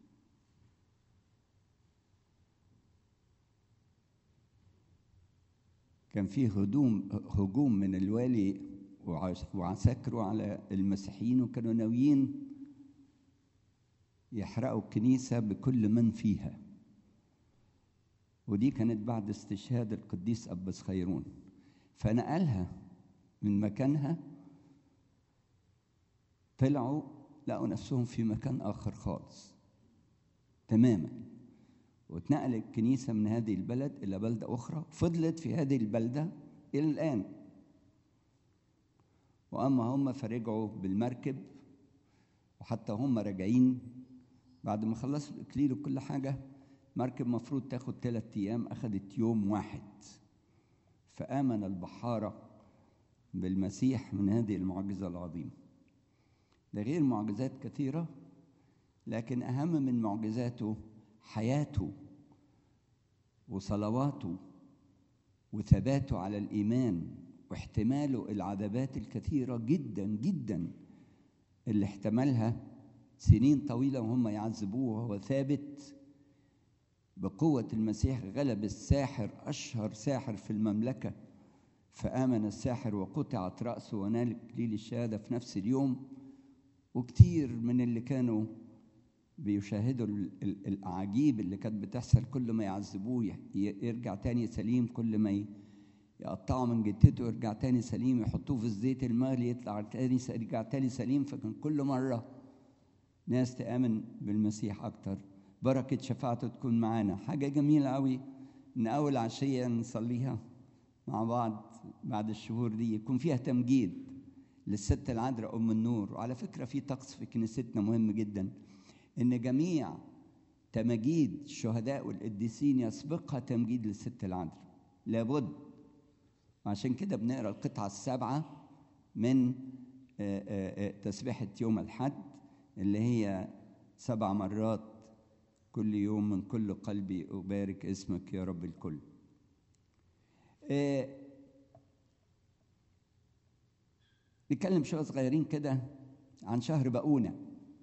كان في هجوم هجوم من الوالي وعس- وعساكره على المسيحيين وكانوا ناويين يحرقوا الكنيسة بكل من فيها ودي كانت بعد استشهاد القديس أبس خيرون فنقلها من مكانها طلعوا لقوا نفسهم في مكان آخر خالص تماما واتنقلت الكنيسة من هذه البلد إلى بلدة أخرى فضلت في هذه البلدة إلى الآن وأما هم فرجعوا بالمركب وحتى هم راجعين بعد ما خلصوا الإكليل وكل حاجة مركب مفروض تاخد ثلاثة أيام أخدت يوم واحد فآمن البحارة بالمسيح من هذه المعجزة العظيمة ده غير معجزات كثيرة لكن أهم من معجزاته حياته وصلواته وثباته على الإيمان واحتماله العذابات الكثيرة جدا جدا اللي احتملها سنين طويلة وهم يعذبوه وهو ثابت بقوة المسيح غلب الساحر أشهر ساحر في المملكة فآمن الساحر وقطعت رأسه ونال إكليل الشهادة في نفس اليوم وكتير من اللي كانوا بيشاهدوا ال- ال- الأعاجيب اللي كانت بتحصل كل ما يعذبوه ي- يرجع تاني سليم كل ما ي- يقطعوا من جتته يرجع تاني سليم يحطوه في الزيت المغلي يطلع تاني س- يرجع تاني سليم فكان كل مرة ناس تآمن بالمسيح أكتر بركة شفاعته تكون معانا حاجة جميلة قوي إن أول عشية نصليها مع بعض بعد الشهور دي يكون فيها تمجيد للست العذراء أم النور وعلى فكرة في طقس في كنيستنا مهم جدا إن جميع تماجيد الشهداء والقديسين يسبقها تمجيد للست العذراء لابد عشان كده بنقرا القطعة السابعة من آه، آه، آه، تسبيحة يوم الحد اللي هي سبع مرات كل يوم من كل قلبي أبارك اسمك يا رب الكل آه، نتكلم شوية صغيرين كده عن شهر بقونة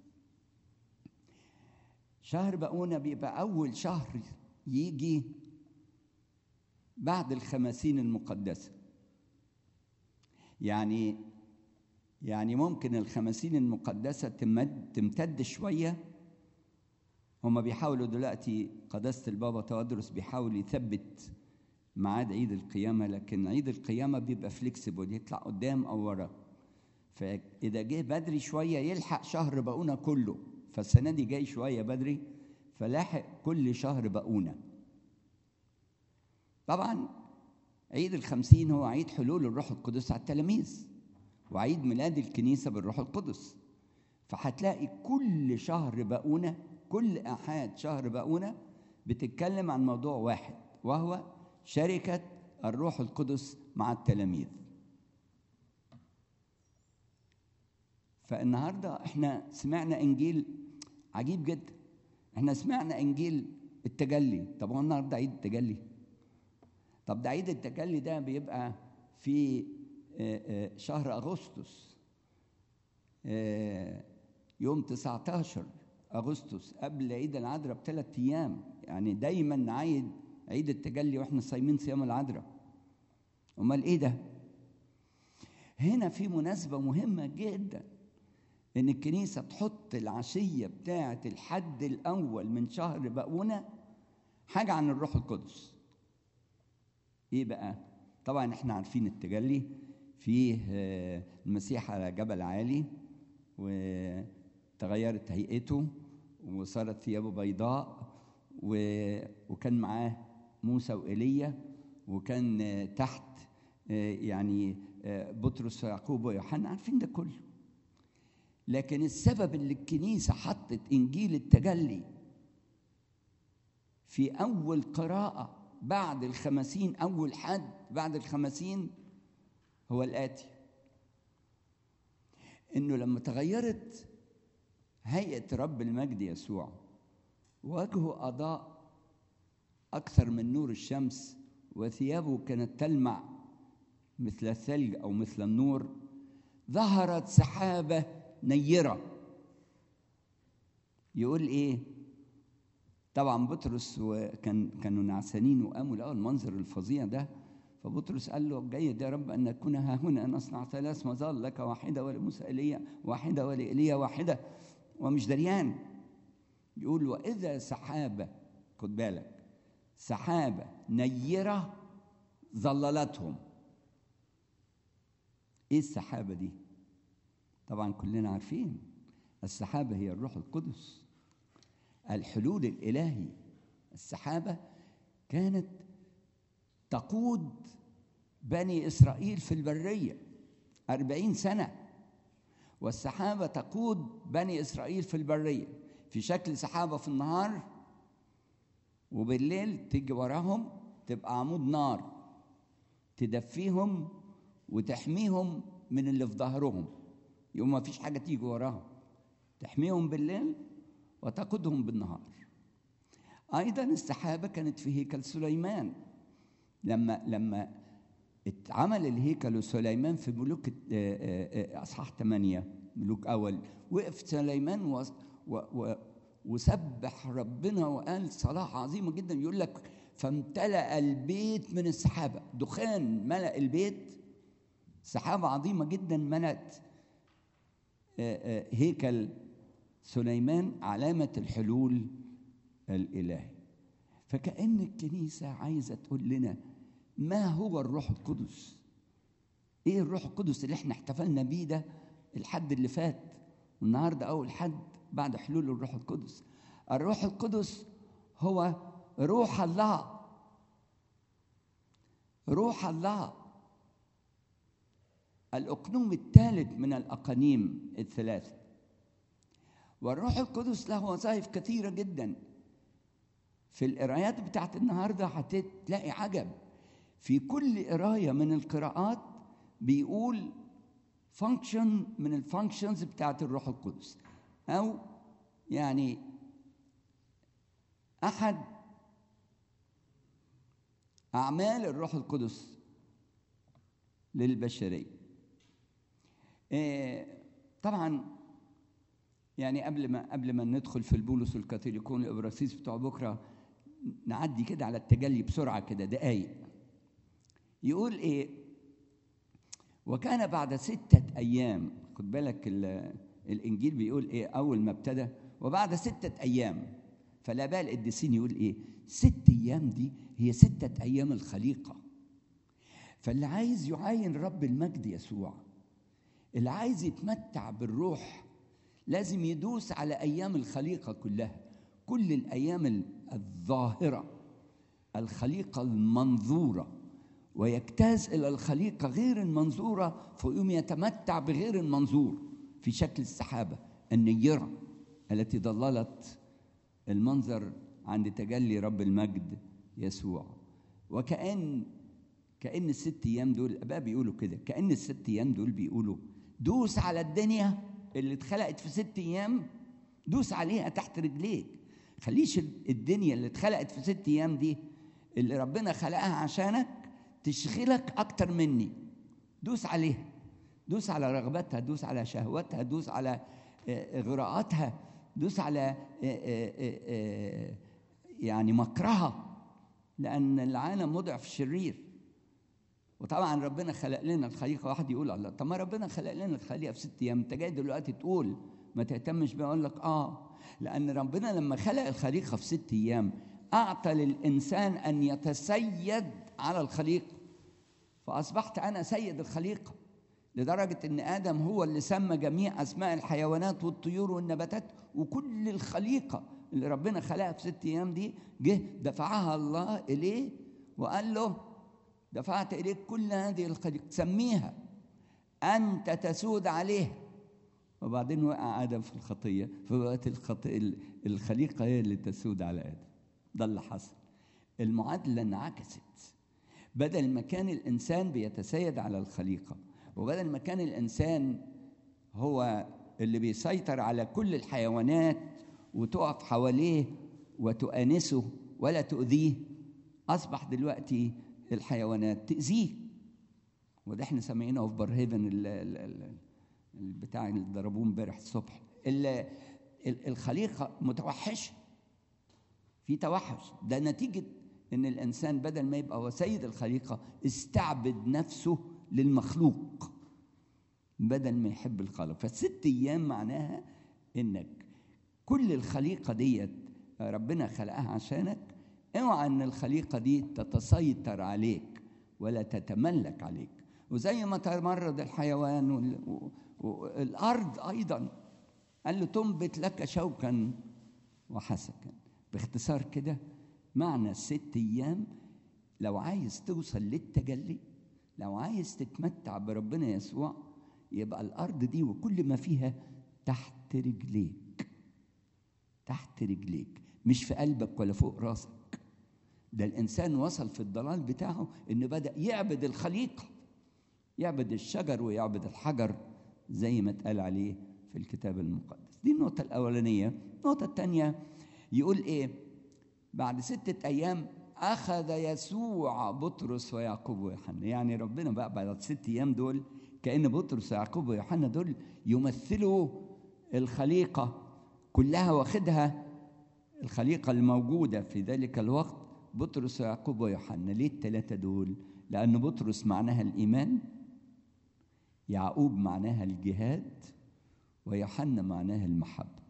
شهر بقونة بيبقى أول شهر يجي بعد الخمسين المقدسة يعني يعني ممكن الخمسين المقدسة تمد تمتد شوية هما بيحاولوا دلوقتي قداسة البابا توادرس بيحاول يثبت ميعاد عيد القيامة لكن عيد القيامة بيبقى فليكسيبل يطلع قدام أو ورا فإذا جه بدري شوية يلحق شهر بقونة كله فالسنة دي جاي شوية بدري فلاحق كل شهر بقونة طبعا عيد الخمسين هو عيد حلول الروح القدس على التلاميذ وعيد ميلاد الكنيسة بالروح القدس فهتلاقي كل شهر بقونة كل أحد شهر بقونة بتتكلم عن موضوع واحد وهو شركة الروح القدس مع التلاميذ فالنهارده احنا سمعنا انجيل عجيب جدا احنا سمعنا انجيل التجلي طب هو النهارده عيد التجلي طب ده عيد التجلي ده بيبقى في آه، آه، شهر اغسطس آه، يوم 19 اغسطس قبل عيد العذراء بثلاث ايام يعني دايما نعيد عيد التجلي واحنا صايمين صيام العذراء امال ايه ده هنا في مناسبه مهمه جدا ان الكنيسه تحط العشيه بتاعه الحد الاول من شهر بقونه حاجه عن الروح القدس ايه بقى طبعا احنا عارفين التجلي فيه آه، المسيح على جبل عالي وتغيرت هيئته وصارت ثيابه بيضاء و- وكان معاه موسى وإيليا وكان آه، تحت آه، يعني آه، بطرس ويعقوب ويوحنا عارفين ده كله لكن السبب اللي الكنيسة حطت إنجيل التجلي في أول قراءة بعد الخمسين أول حد بعد الخمسين هو الآتي إنه لما تغيرت هيئة رب المجد يسوع وجهه أضاء أكثر من نور الشمس وثيابه كانت تلمع مثل الثلج أو مثل النور ظهرت سحابة نيرة يقول إيه طبعا بطرس وكان كانوا نعسانين وقاموا لقوا المنظر الفظيع ده فبطرس قال له جيد يا رب ان نكون ها هنا نصنع ثلاث مظال لك واحده ولموسى ايليا واحده ولايليا واحده ومش دريان يقول واذا سحابه خد بالك سحابه نيره ظللتهم ايه السحابه دي طبعا كلنا عارفين السحابه هي الروح القدس الحلول الإلهي السحابة كانت تقود بني إسرائيل في البرية أربعين سنة والسحابة تقود بني إسرائيل في البرية في شكل سحابة في النهار وبالليل تيجي وراهم تبقى عمود نار تدفيهم وتحميهم من اللي في ظهرهم يوم ما فيش حاجة تيجي وراهم تحميهم بالليل وتقودهم بالنهار ايضا السحابه كانت في هيكل سليمان لما لما اتعمل الهيكل سليمان في ملوك اصحاح 8 ملوك اول وقف سليمان و و و وسبح ربنا وقال صلاه عظيمه جدا يقول لك فامتلأ البيت من السحابه دخان ملأ البيت سحابه عظيمه جدا ملأت هيكل سليمان علامة الحلول الإلهي فكأن الكنيسة عايزة تقول لنا ما هو الروح القدس ايه الروح القدس اللي احنا احتفلنا بيه ده الحد اللي فات والنهارده اول حد بعد حلول الروح القدس الروح القدس هو روح الله روح الله الأقنوم الثالث من الأقانيم الثلاثة والروح القدس له وظائف كثيرة جدا في القرايات بتاعت النهاردة هتلاقي عجب في كل قراية من القراءات بيقول فانكشن من الفانكشنز بتاعت الروح القدس أو يعني أحد أعمال الروح القدس للبشرية إيه طبعا يعني قبل ما قبل ما ندخل في البولس والكاثوليكون الابراسيس بتوع بكره نعدي كده على التجلي بسرعه كده دقايق يقول ايه وكان بعد ستة أيام خد بالك الإنجيل بيقول إيه أول ما ابتدى وبعد ستة أيام فلا بال القديسين يقول إيه ست أيام دي هي ستة أيام الخليقة فاللي عايز يعاين رب المجد يسوع اللي عايز يتمتع بالروح لازم يدوس على ايام الخليقه كلها كل الايام الظاهره الخليقه المنظوره ويجتاز الى الخليقه غير المنظوره فيقوم يتمتع بغير المنظور في شكل السحابه النيره التي ضللت المنظر عند تجلي رب المجد يسوع وكأن كأن الست أيام دول الآباء بيقولوا كده كأن الست أيام دول بيقولوا دوس على الدنيا اللي اتخلقت في ست ايام دوس عليها تحت رجليك خليش الدنيا اللي اتخلقت في ست ايام دي اللي ربنا خلقها عشانك تشغلك اكتر مني دوس عليها دوس على رغبتها دوس على شهوتها دوس على اغراءاتها دوس على آه، آه، آه، آه، يعني مكرهه لان العالم وضع في الشرير وطبعا ربنا خلق لنا الخليقه واحد يقول الله طب ما ربنا خلق لنا الخليقه في ست ايام انت جاي دلوقتي تقول ما تهتمش بيها اقول لك اه لان ربنا لما خلق الخليقه في ست ايام اعطى للانسان ان يتسيد على الخليقه فاصبحت انا سيد الخليقه لدرجه ان ادم هو اللي سمى جميع اسماء الحيوانات والطيور والنباتات وكل الخليقه اللي ربنا خلقها في ست ايام دي جه دفعها الله اليه وقال له دفعت اليك كل هذه الخليقه سميها انت تسود عليها وبعدين وقع ادم في الخطيه فبقت الخطيه الخليقه هي اللي تسود على ادم ده اللي حصل المعادله انعكست بدل ما كان الانسان بيتسيد على الخليقه وبدل ما كان الانسان هو اللي بيسيطر على كل الحيوانات وتقف حواليه وتؤانسه ولا تؤذيه اصبح دلوقتي الحيوانات تاذيه وده احنا سامعينه في برهيفن ال- ال- ال- البتاع اللي ضربوه امبارح الصبح ال- ال- الخليقه متوحشه في توحش ده نتيجه ان الانسان بدل ما يبقى هو سيد الخليقه استعبد نفسه للمخلوق بدل ما يحب الخالق فالست ايام معناها انك كل الخليقه ديت ربنا خلقها عشانك اوعى ان الخليقه دي تتسيطر عليك ولا تتملك عليك وزي ما تمرد الحيوان وال- و- والارض ايضا قال له تنبت لك شوكا وحسكا باختصار كده معنى الست ايام لو عايز توصل للتجلي لو عايز تتمتع بربنا يسوع يبقى الارض دي وكل ما فيها تحت رجليك تحت رجليك مش في قلبك ولا فوق راسك ده الانسان وصل في الضلال بتاعه انه بدا يعبد الخليقه يعبد الشجر ويعبد الحجر زي ما اتقال عليه في الكتاب المقدس دي النقطه الاولانيه النقطه الثانيه يقول ايه بعد ستة أيام أخذ يسوع بطرس ويعقوب ويوحنا يعني ربنا بقى بعد الست أيام دول كأن بطرس ويعقوب ويوحنا دول يمثلوا الخليقة كلها واخدها الخليقة الموجودة في ذلك الوقت بطرس ويعقوب ويوحنا ليه الثلاثة دول؟ لأن بطرس معناها الإيمان يعقوب معناها الجهاد ويوحنا معناها المحبة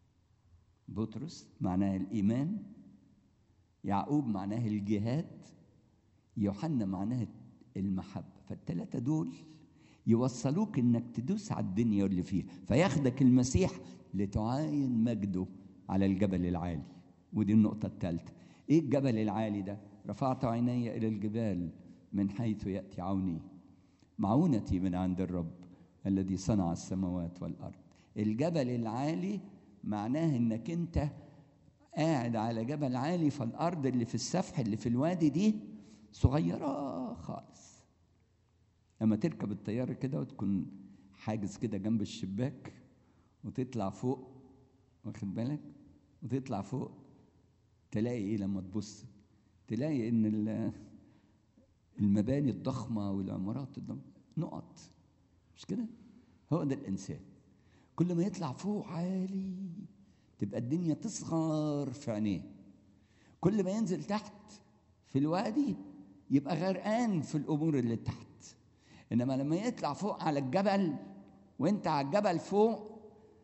بطرس معناها الإيمان يعقوب معناها الجهاد يوحنا معناها المحبة فالثلاثة دول يوصلوك انك تدوس على الدنيا واللي فيها فياخدك المسيح لتعاين مجده على الجبل العالي ودي النقطة الثالثة ايه الجبل العالي ده رفعت عيني الى الجبال من حيث يأتي عوني معونتي من عند الرب الذي صنع السماوات والأرض الجبل العالي معناه انك انت قاعد على جبل عالي فالارض اللي في السفح اللي في الوادي دي صغيره خالص لما تركب الطياره كده وتكون حاجز كده جنب الشباك وتطلع فوق واخد بالك وتطلع فوق تلاقي ايه لما تبص تلاقي ان ال- المباني الضخمه والعمارات الضخمه نقط مش كده هو ده الانسان كل ما يطلع فوق عالي تبقى الدنيا تصغر في عينيه كل ما ينزل تحت في الوادي يبقى غرقان في الامور اللي تحت انما لما يطلع فوق على الجبل وانت على الجبل فوق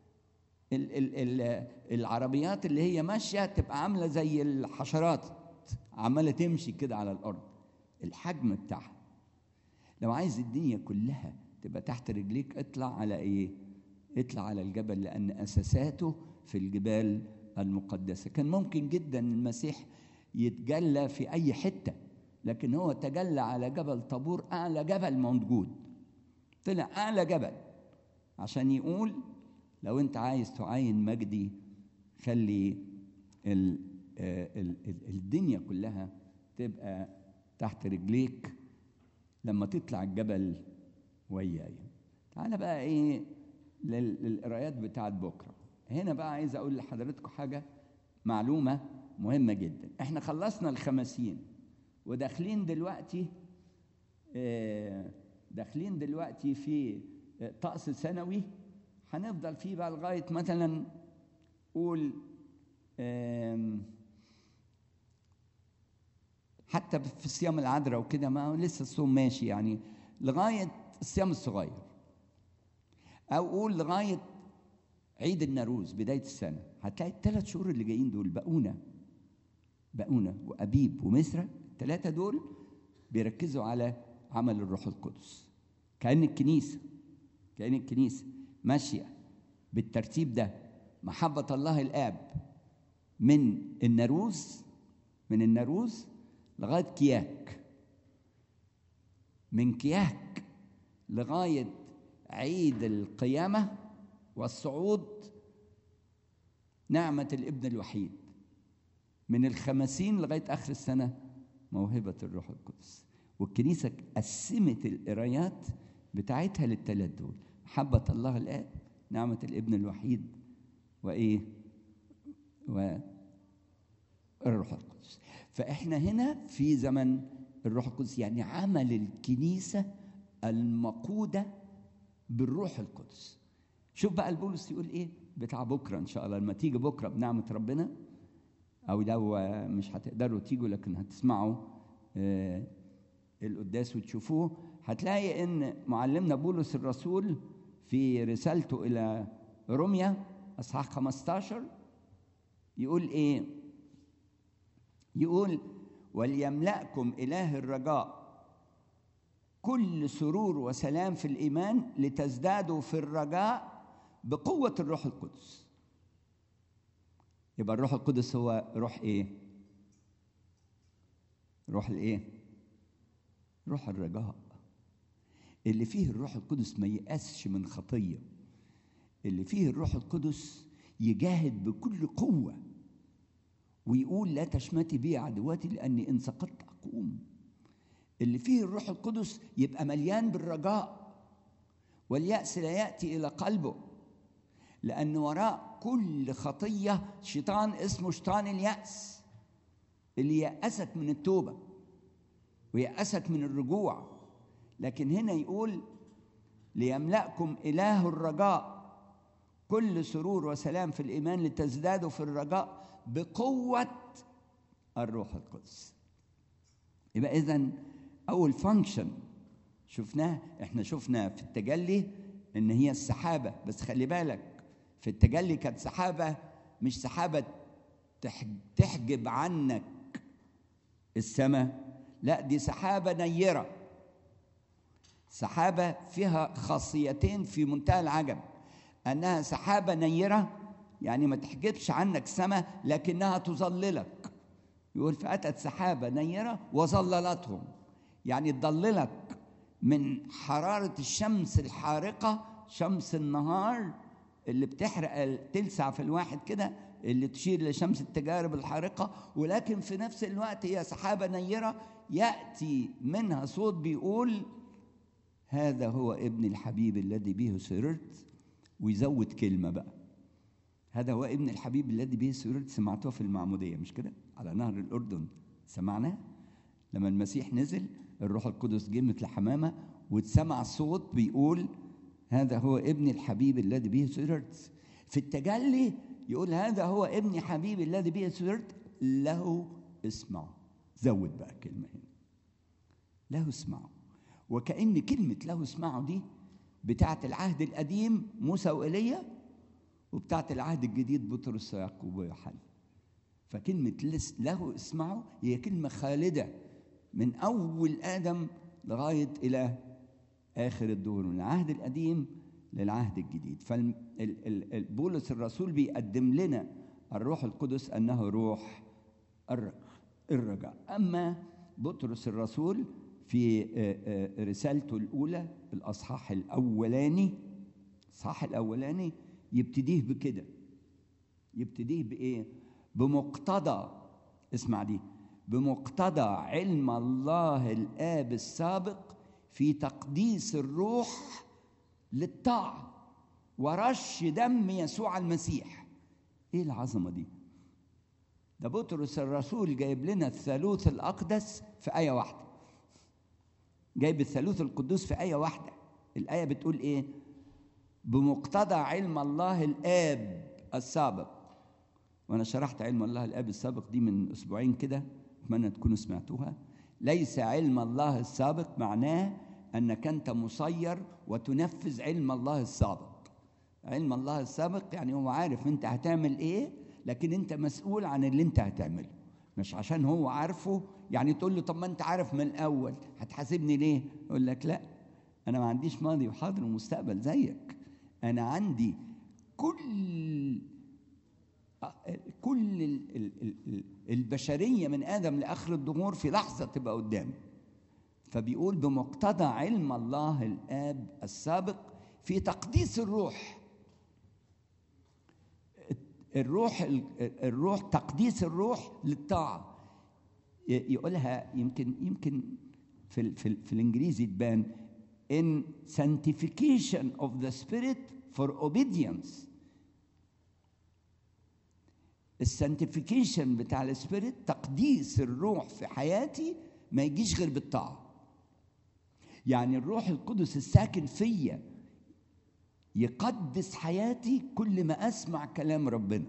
ال ال ال العربيات اللي هي ماشيه تبقى عامله زي الحشرات عماله تمشي كده على الارض الحجم بتاعها لو عايز الدنيا كلها تبقى تحت رجليك اطلع على ايه اطلع على الجبل لان اساساته في الجبال المقدسه كان ممكن جدا المسيح يتجلى في اي حته لكن هو تجلى على جبل طابور اعلى جبل موجود طلع اعلى جبل عشان يقول لو انت عايز تعاين مجدي خلي ال ال ال الدنيا كلها تبقى تحت رجليك لما تطلع الجبل وياي تعالى بقى ايه لل- للقرايات بتاعت بكره هنا بقى عايز اقول لحضراتكم حاجه معلومه مهمه جدا احنا خلصنا الخمسين وداخلين دلوقتي آه، داخلين دلوقتي في آه، طقس سنوي هنفضل فيه بقى لغايه مثلا قول آم، حتى في الصيام العذراء وكده ما هو لسه الصوم ماشي يعني لغايه الصيام الصغير او قول لغايه عيد النوروز بدايه السنه هتلاقي الثلاث شهور اللي جايين دول بقونا بقونا وابيب ومسرة الثلاثه دول بيركزوا على عمل الروح القدس كأن الكنيسة كأن الكنيسة ماشية بالترتيب ده محبة الله الآب من الناروز من الناروز لغاية كياك من كياك لغاية عيد القيامة والصعود نعمة الابن الوحيد من الخمسين لغاية آخر السنة موهبة الروح القدس والكنيسة قسمت القرايات بتاعتها للثلاث دول محبة الله الآب نعمة الابن الوحيد وإيه والروح القدس فإحنا هنا في زمن الروح القدس يعني عمل الكنيسة المقودة بالروح القدس شوف بقى البولس يقول ايه بتاع بكره ان شاء الله لما تيجي بكره بنعمه ربنا او لو مش هتقدروا تيجوا لكن هتسمعوا آه، القداس وتشوفوه هتلاقي ان معلمنا بولس الرسول في رسالته الى روميا اصحاح 15 يقول ايه يقول وليملأكم إله الرجاء كل سرور وسلام في الإيمان لتزدادوا في الرجاء بقوة الروح القدس يبقى الروح القدس هو روح إيه؟ روح الإيه؟ روح الرجاء اللي فيه الروح القدس ما يأسش من خطية اللي فيه الروح القدس يجاهد بكل قوة ويقول لا تشمتي بي عدواتي لأني إن سقطت أقوم اللي فيه الروح القدس يبقى مليان بالرجاء واليأس لا يأتي إلى قلبه لأن وراء كل خطية شيطان اسمه شيطان اليأس اللي يأسك من التوبة ويأسك من الرجوع لكن هنا يقول ليملأكم إله الرجاء كل سرور وسلام في الإيمان لتزدادوا في الرجاء بقوة الروح القدس يبقى إذا أول فانكشن شفناه احنا شفنا في التجلي ان هي السحابه بس خلي بالك في التجلي كانت سحابه مش سحابه تحج- تحجب عنك السماء لا دي سحابه نيره سحابه فيها خاصيتين في منتهى العجب انها سحابه نيره يعني ما تحجبش عنك سماء لكنها تظللك يقول فاتت سحابه نيره وظللتهم يعني تضللك من حراره الشمس الحارقه شمس النهار اللي بتحرق تلسع في الواحد كده اللي تشير لشمس التجارب الحارقه ولكن في نفس الوقت هي سحابه نيره ياتي منها صوت بيقول هذا هو ابن الحبيب الذي به سررت ويزود كلمه بقى هذا هو ابن الحبيب الذي به سررت سمعتوها في المعموديه مش كده على نهر الاردن سمعناه لما المسيح نزل الروح القدس جه مثل حمامه واتسمع صوت بيقول هذا هو ابن الحبيب الذي به سررت في التجلي يقول هذا هو ابن حبيب الذي به سررت له اسمعوا زود بقى الكلمه هنا له اسمعوا وكأن كلمة له اسمعوا دي بتاعت العهد القديم موسى وإيليا وبتاعت العهد الجديد بطرس ويعقوب ويوحنا فكلمة لس- له اسمعوا هي كلمة خالدة من أول آدم لغاية إلى آخر الدور من العهد القديم للعهد الجديد فبولس الرسول بيقدم لنا الروح القدس أنه روح الر- الرجاء أما بطرس الرسول في آه، آه، رسالته الأولى الأصحاح الأولاني الأصحاح الأولاني يبتديه بكده يبتديه بإيه؟ بمقتضى اسمع دي بمقتضى علم الله الآب السابق في تقديس الروح للطاعة ورش دم يسوع المسيح ايه العظمة دي ده بطرس الرسول جايب لنا الثالوث الأقدس في آية واحدة جايب الثالوث القدوس في آية واحدة الآية بتقول إيه بمقتضى علم الله الآب السابق وانا شرحت علم الله الاب السابق دي من اسبوعين كده اتمنى تكونوا سمعتوها ليس علم الله السابق معناه انك انت مسير وتنفذ علم الله السابق علم الله السابق يعني هو عارف انت هتعمل ايه لكن انت مسؤول عن اللي انت هتعمله مش عشان هو عارفه يعني تقول له طب ما انت عارف من الاول هتحاسبني ليه يقول لك لا انا ما عنديش ماضي وحاضر ومستقبل زيك انا عندي كل كل ال- ال- ال- ال- البشريه من ادم لاخر الدهور في لحظه تبقى قدامي فبيقول بمقتضى علم الله الاب السابق في تقديس الروح الروح الروح تقديس الروح للطاعه ي- يقولها يمكن يمكن في ال- في, ال- في الانجليزي تبان in sanctification of the spirit for obedience السانتيفيكيشن بتاع السبيريت تقديس الروح في حياتي ما يجيش غير بالطاعه يعني الروح القدس الساكن فيا يقدس حياتي كل ما اسمع كلام ربنا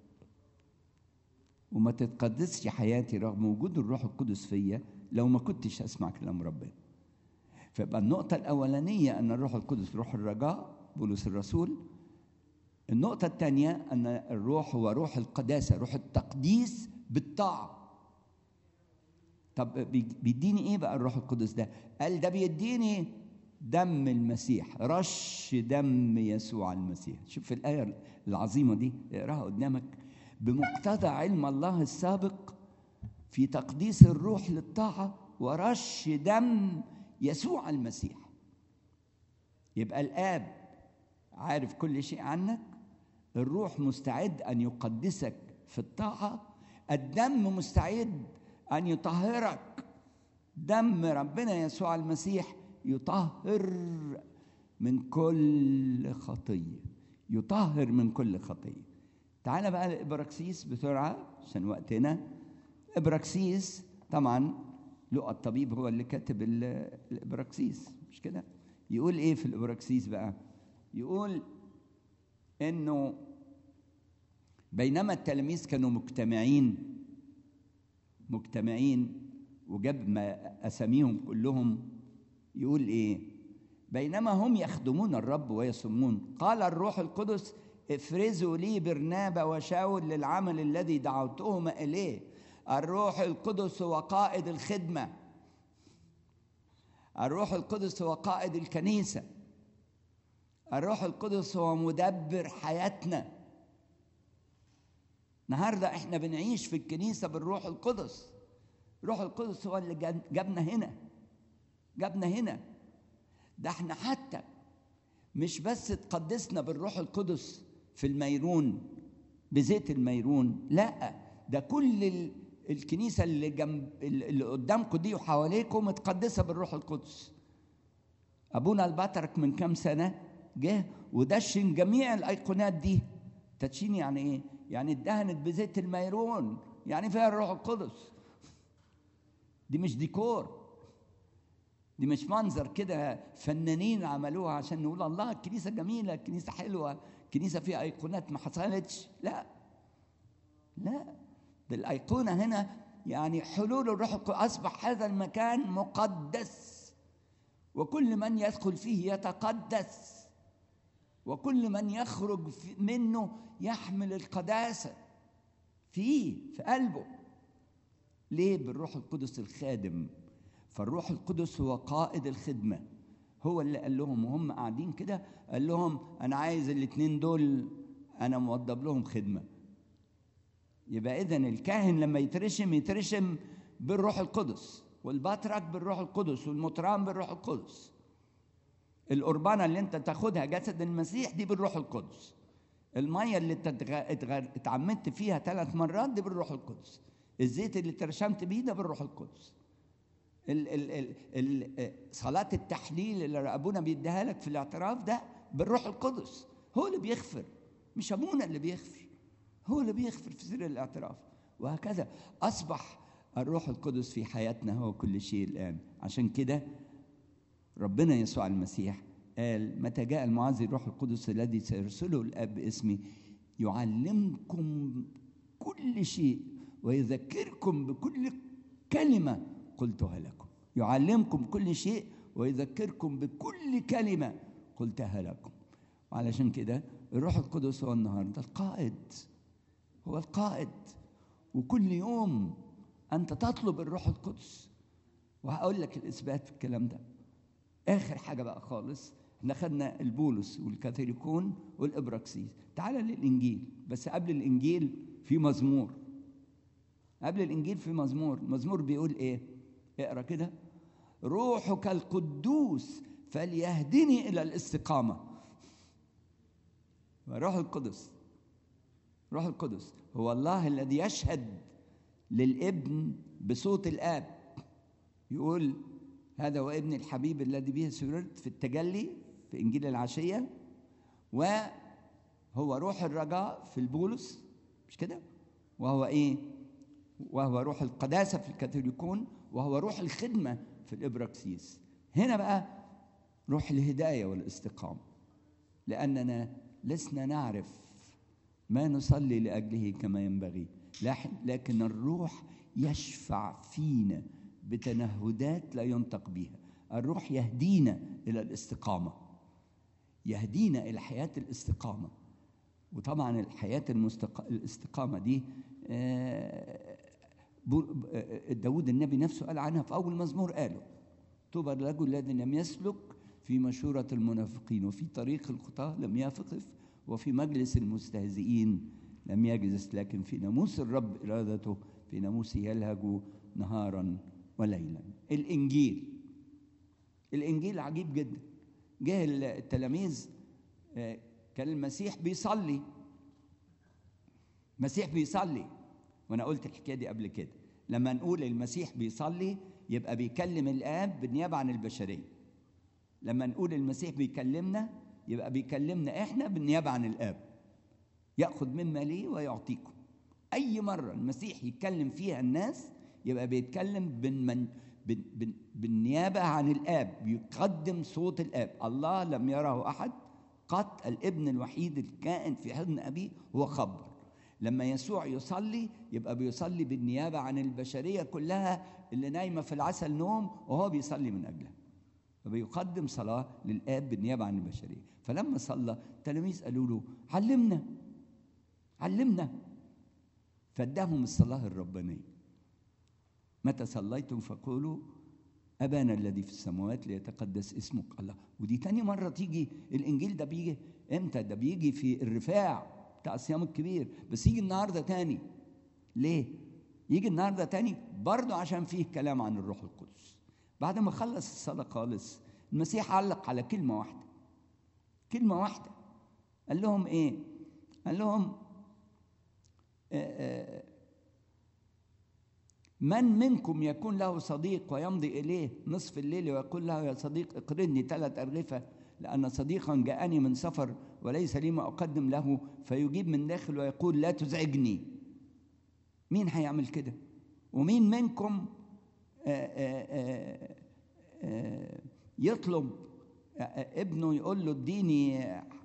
وما تتقدسش حياتي رغم وجود الروح القدس فيا لو ما كنتش اسمع كلام ربنا فيبقى النقطة الأولانية أن الروح القدس روح الرجاء بولس الرسول النقطة الثانية أن الروح هو روح القداسة روح التقديس بالطاعة طب بي- بيديني ايه بقى الروح القدس ده قال ده بيديني دم المسيح رش دم يسوع المسيح شوف الآية العظيمة دي اقراها قدامك بمقتضى علم الله السابق في تقديس الروح للطاعة ورش دم يسوع المسيح يبقى الآب عارف كل شيء عنك الروح مستعد أن يقدسك في الطاعة الدم مستعد أن يطهرك دم ربنا يسوع المسيح يطهر من كل خطية يطهر من كل خطية تعال بقى الإبراكسيس بسرعة عشان وقتنا إبراكسيس طبعا لقى الطبيب هو اللي كاتب ال- الإبراكسيس مش كده يقول إيه في الإبراكسيس بقى يقول إنه بينما التلاميذ كانوا مجتمعين مجتمعين وجاب ما اساميهم كلهم يقول ايه بينما هم يخدمون الرب ويصومون قال الروح القدس افرزوا لي برنابا وشاول للعمل الذي دعوتهم اليه الروح القدس هو قائد الخدمه الروح القدس هو قائد الكنيسه الروح القدس هو مدبر حياتنا النهارده احنا بنعيش في الكنيسه بالروح القدس الروح القدس هو اللي جاب- جابنا هنا جابنا هنا ده احنا حتى مش بس تقدسنا بالروح القدس في الميرون بزيت الميرون لا ده كل ال- الكنيسه اللي جنب اللي قدامكم دي وحواليكم متقدسه بالروح القدس ابونا البطرك من كام سنه جه ودشن جميع الايقونات دي تدشين يعني ايه يعني اتدهنت بزيت الميرون يعني فيها الروح القدس دي مش ديكور دي مش منظر كده فنانين عملوها عشان نقول الله الكنيسه جميله الكنيسه حلوه الكنيسه فيها ايقونات ما حصلتش لا لا ده الايقونه هنا يعني حلول الروح القدس اصبح هذا المكان مقدس وكل من يدخل فيه يتقدس وكل من يخرج في- منه يحمل القداسه فيه في قلبه ليه بالروح القدس الخادم فالروح القدس هو قائد الخدمه هو اللي قال لهم وهم قاعدين كده قال لهم انا عايز الاثنين دول انا موضب لهم خدمه يبقى اذا الكاهن لما يترشم يترشم بالروح القدس والبطرك بالروح القدس والمطران بالروح القدس القربانه اللي انت تاخدها جسد المسيح دي بالروح القدس الميه اللي تتغ... اتغ... اتعمدت فيها ثلاث مرات دي بالروح القدس الزيت اللي ترشمت بيه ده بالروح القدس ال... ال... ال... ال... صلاة التحليل اللي أبونا بيديها لك في الاعتراف ده بالروح القدس هو اللي بيغفر مش أبونا اللي بيغفر هو اللي بيغفر في سر الاعتراف وهكذا أصبح الروح القدس في حياتنا هو كل شيء الآن عشان كده ربنا يسوع المسيح قال متى جاء المعزي الروح القدس الذي سيرسله الاب باسمي يعلمكم كل شيء ويذكركم بكل كلمة قلتها لكم يعلمكم كل شيء ويذكركم بكل كلمة قلتها لكم وعلشان كده الروح القدس هو النهارده القائد هو القائد وكل يوم أنت تطلب الروح القدس وهقول لك الإثبات في الكلام ده آخر حاجة بقى خالص احنا خدنا البولس والكاثوليكون والإبراكسيس تعال للإنجيل بس قبل الإنجيل في مزمور قبل الإنجيل في مزمور المزمور بيقول إيه اقرأ كده روحك القدوس فليهدني إلى الاستقامة روح القدس روح القدس هو الله الذي يشهد للابن بصوت الاب يقول هذا هو ابن الحبيب الذي به سررت في التجلي في انجيل العشيه وهو روح الرجاء في البولس مش كده وهو ايه وهو روح القداسه في الكاثوليكون وهو روح الخدمه في الابراكسيس هنا بقى روح الهدايه والاستقامه لاننا لسنا نعرف ما نصلي لاجله كما ينبغي لكن الروح يشفع فينا بتنهدات لا ينطق بها الروح يهدينا الى الاستقامه يهدينا الى حياه الاستقامه وطبعا الحياه المستق... الاستقامه دي داود النبي نفسه قال عنها في اول مزمور قاله طوبى الرجل الذي لم يسلك في مشورة المنافقين وفي طريق الخطاة لم يقف وفي مجلس المستهزئين لم يجلس لكن في ناموس الرب إرادته في ناموسه يلهج نهارا وليلا الإنجيل الإنجيل عجيب جدا جه التلاميذ كان المسيح بيصلي المسيح بيصلي وانا قلت الحكايه دي قبل كده لما نقول المسيح بيصلي يبقى بيكلم الاب بالنيابه عن البشريه لما نقول المسيح بيكلمنا يبقى بيكلمنا احنا بالنيابه عن الاب ياخذ مما ليه ويعطيكم اي مره المسيح يتكلم فيها الناس يبقى بيتكلم بالمن بن بن بالنيابه عن الاب يقدم صوت الاب الله لم يره احد قط الابن الوحيد الكائن في حضن ابيه هو خبر لما يسوع يصلي يبقى بيصلي بالنيابه عن البشريه كلها اللي نايمه في العسل نوم وهو بيصلي من اجلها فبيقدم صلاة للآب بالنيابة عن البشرية فلما صلى التلاميذ قالوا له علمنا علمنا فاداهم الصلاة الربانية متى صليتم فقولوا أبانا الذي في السماوات ليتقدس اسمك الله ودي تاني مرة تيجي الإنجيل ده بيجي إمتى ده بيجي في الرفاع بتاع الصيام الكبير بس يجي النهاردة تاني ليه يجي النهاردة تاني برضه عشان فيه كلام عن الروح القدس بعد ما خلص الصلاة خالص المسيح علق على كلمة واحدة كلمة واحدة قال لهم إيه؟ قال لهم آآ آآ من منكم يكون له صديق ويمضي إليه نصف الليل ويقول له يا صديق اقرني ثلاث أرغفة لأن صديقا جاءني من سفر وليس لي ما أقدم له فيجيب من داخل ويقول لا تزعجني مين هيعمل كده ومين منكم آآ آآ يطلب ابنه يقول له اديني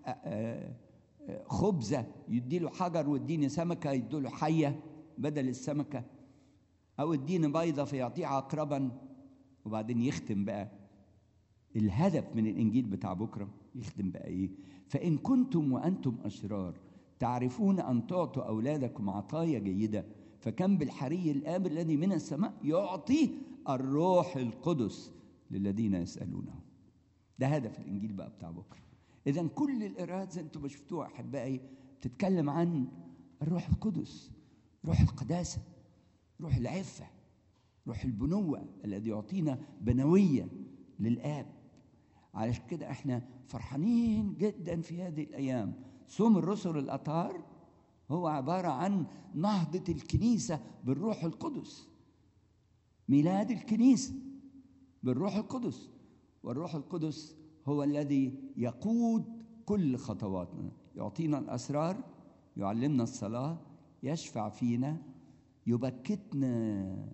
خبزه يديله حجر واديني سمكه يديله حيه بدل السمكه او اديني بيضه فيعطيه عقربا وبعدين يختم بقى الهدف من الانجيل بتاع بكره يختم بقى ايه فان كنتم وانتم اشرار تعرفون ان تعطوا اولادكم عطايا جيده فكم بالحري الاب الذي من السماء يعطي الروح القدس للذين يسالونه ده هدف الانجيل بقى بتاع بكره اذا كل القراءات زي انتم ما شفتوها احبائي بتتكلم عن الروح القدس روح القداسه روح العفه روح البنوه الذي يعطينا بنويه للاب علشان كده احنا فرحانين جدا في هذه الايام صوم الرسل الاطهار هو عباره عن نهضه الكنيسه بالروح القدس ميلاد الكنيسه بالروح القدس والروح القدس هو الذي يقود كل خطواتنا يعطينا الاسرار يعلمنا الصلاه يشفع فينا يبكتنا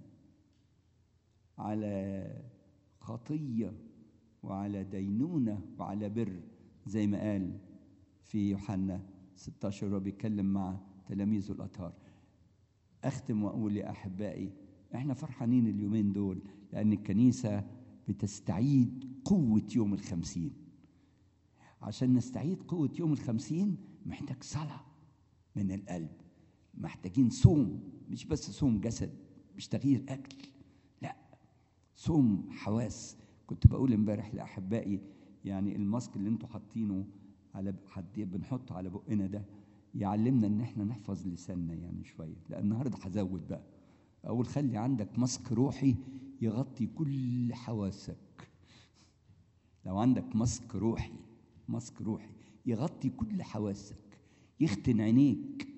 على خطيه وعلى دينونه وعلى بر زي ما قال في يوحنا 16 وهو بيتكلم مع تلاميذه الاطهار أختم وأقول يا أحبائي إحنا فرحانين اليومين دول لأن الكنيسة بتستعيد قوة يوم الخمسين عشان نستعيد قوة يوم الخمسين محتاج صلاة من القلب محتاجين صوم مش بس صوم جسد مش تغيير أكل لا صوم حواس كنت بقول امبارح لأحبائي يعني الماسك اللي انتوا حاطينه على حد بنحطه على بقنا ده يعلمنا ان احنا نحفظ لساننا يعني شويه لان النهارده هزود بقى اقول خلي عندك ماسك روحي يغطي كل حواسك لو عندك ماسك روحي ماسك روحي يغطي كل حواسك يختن عينيك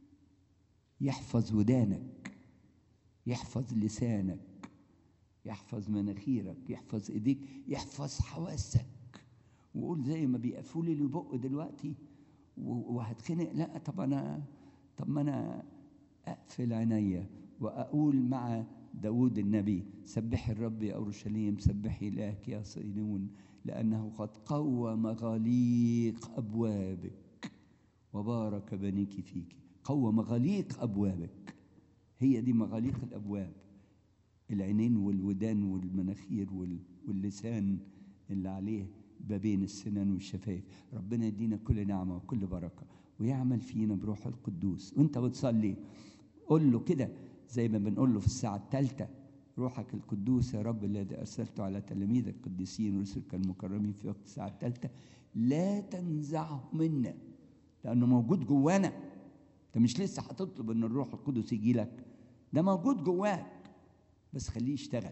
يحفظ ودانك يحفظ لسانك يحفظ مناخيرك يحفظ ايديك يحفظ حواسك وقول زي ما بيقفوا لي البق دلوقتي وهتخنق لا طب انا طب ما انا اقفل عينيا واقول مع داود النبي سبحي الرب يا اورشليم سبحي الهك يا صينون لانه قد قوى مغاليق ابوابك وبارك بنيك فيك قوى مغاليق ابوابك هي دي مغاليق الابواب العينين والودان والمناخير واللسان اللي عليه بين السنان والشفايف ربنا يدينا كل نعمة وكل بركة ويعمل فينا بروح القدوس وانت بتصلي قول له كده زي ما بنقول له في الساعة الثالثة روحك القدوس يا رب الذي أرسلته على تلاميذك القديسين ورسلك المكرمين في وقت الساعة الثالثة لا تنزعه منا لأنه موجود جوانا أنت مش لسه هتطلب إن الروح القدس يجي لك ده موجود جواك بس خليه يشتغل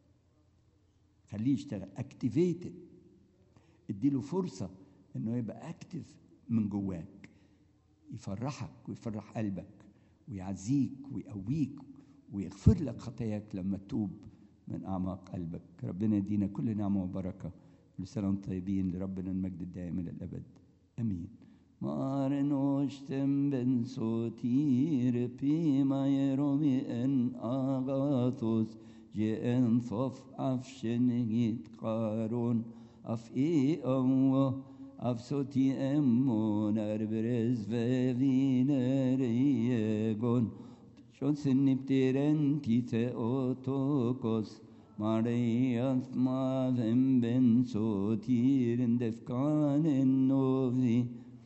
خليه يشتغل اكتيفيتد اديله فرصة انه يبقى اكتف من جواك يفرحك ويفرح قلبك ويعزيك ويقويك ويغفر لك خطاياك لما تتوب من اعماق قلبك ربنا يدينا كل نعمة وبركة كل سنة وانتم طيبين لربنا المجد الدائم الى الابد امين Marnoştem ben sotir pima yeromi en agathos je en fof afşen git karun af i avva af soti emmon erbrez ve vineregon şon sinniptiren tite otokos Marias mavem ben sotirin defkanen novi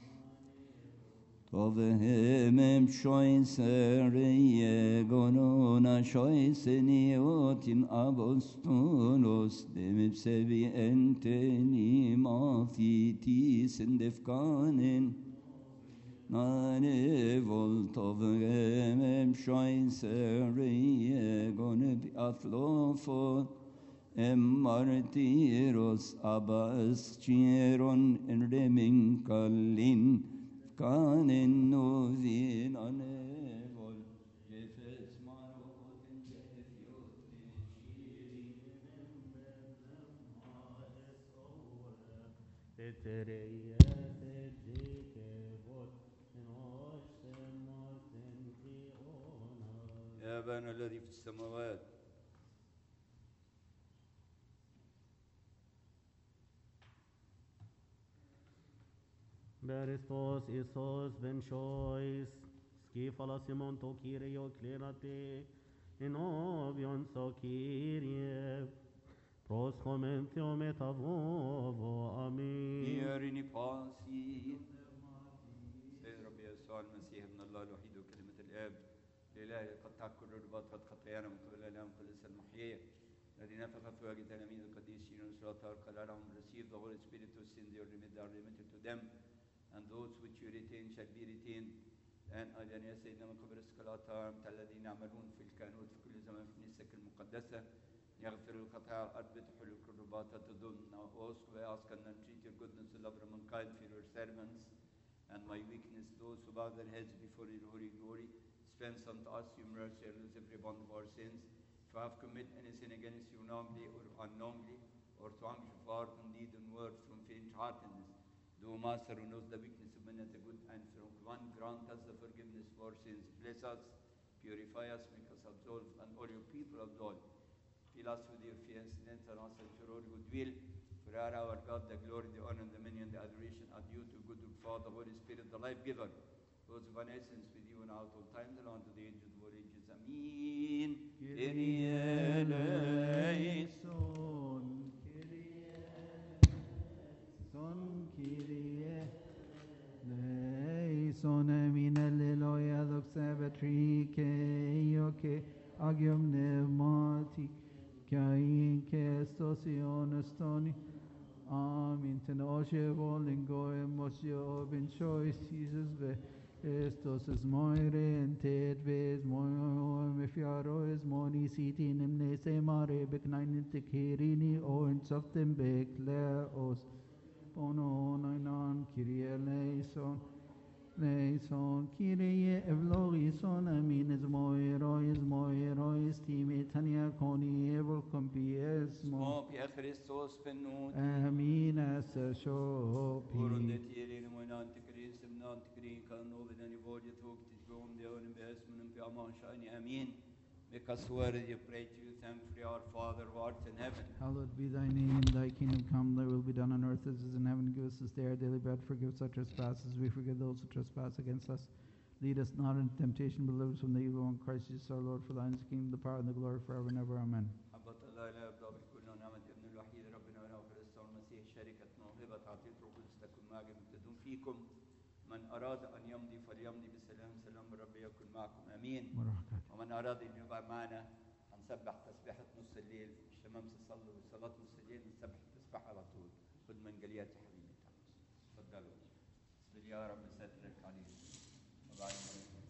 Tovehemem shoiseriye gonona shoiseniotin apostolos demip sevi enteni mafitis defkanen Nane vol tovehemem shoiseriye gonep athlofo Em martiros abas chieron en remin kalin كان النوذين نيفول جفس ماروت جفيوت يا أبانا الذي في السماوات Beristos Isos ben Shois, Skifala Simon to Kyrio Klerate, Enovion so Kyrie, Proschomen Theometavovo, Amen. يرني باسي سيد ربي يسوع المسيح ابن الله الوحيد وكلمة الآب الإله قطع كل رباط قد خطايانا من قبل الآن قدس المحيي الذي نفخ في وجه تلاميذ القديسين ورسولة قال لهم receive the Holy Spirit to send your remit are remitted to them and those which you retain shall be retained الآن أيضا يا سيدنا من قبل الصلاة الذين يعملون في الكهنوت في كل زمان في كنيستك المقدسة يغفر الخطايا الأرض بتحل كل رباطة تضم Now also I ask and entreat your goodness and love and mankind for your servants and my weakness, those who bow their heads before your holy glory, dispense unto us your mercy and lose every bond of our sins. If I have committed any sin against you knowingly or unknowingly, or to anger of heart and deed and word from faint-heartedness, do Master who knows the weakness of men at a good and from one grant us the forgiveness for our sins. Bless us, purify us, make us absolve, and all your people absolve. Fill us with your fear and silence and us at your holy goodwill. For you are our God, the glory, the honor, the dominion, the adoration are due to good Father, Holy Spirit, the life giver, those of an essence with you now at all times and unto the age of the world ages. que yo que agium pneumati Cain que stosion estoni Amin ten oshe volingo emosio ben choice Jesus ve Estos es moire en ted ves moio me fiaro es moni sitin im ne se mare beknain te kirini o en softem bekle os Bono nainan kirie leison leison kirie evlogison amin es moiro es moiro es time tania koni evol compies mo اسمه في خريستوس بنوت amin as shopi ورن تيرين وينان تكرين سمنان تكرين كانوا بدن يبودي توك تجوم ديون باسم في امان شاني امين Because word you pray to you, thankfully our Father who art in heaven. Hallowed be thy name, thy kingdom come, thy will be done on earth as it is in heaven. Give us this day our daily bread, forgive us our trespasses, we forgive those who trespass against us. Lead us not into temptation, but deliver us from the evil one. Christ Jesus our Lord, for thine is the kingdom, the power, and the glory forever and ever. Amen. محبة الله لا يبدأ بالكل ونعمة ابن الوحيد ربنا ونغفر يسوع المسيح شركة موهبة عطية روح القدس تكون معكم تدوم فيكم من أراد أن يمضي فليمضي بسلام سلام الرب يكن معكم آمين وبركاته. ومن أراد أن يبقى معنا هنسبح تسبيحة نص الليل الشمامسة صلوا صلاة نص الليل نسبح تسبح على طول خد منجليات يا حبيبي تعال تفضلوا بسم الله يا رب سترك علينا وبعد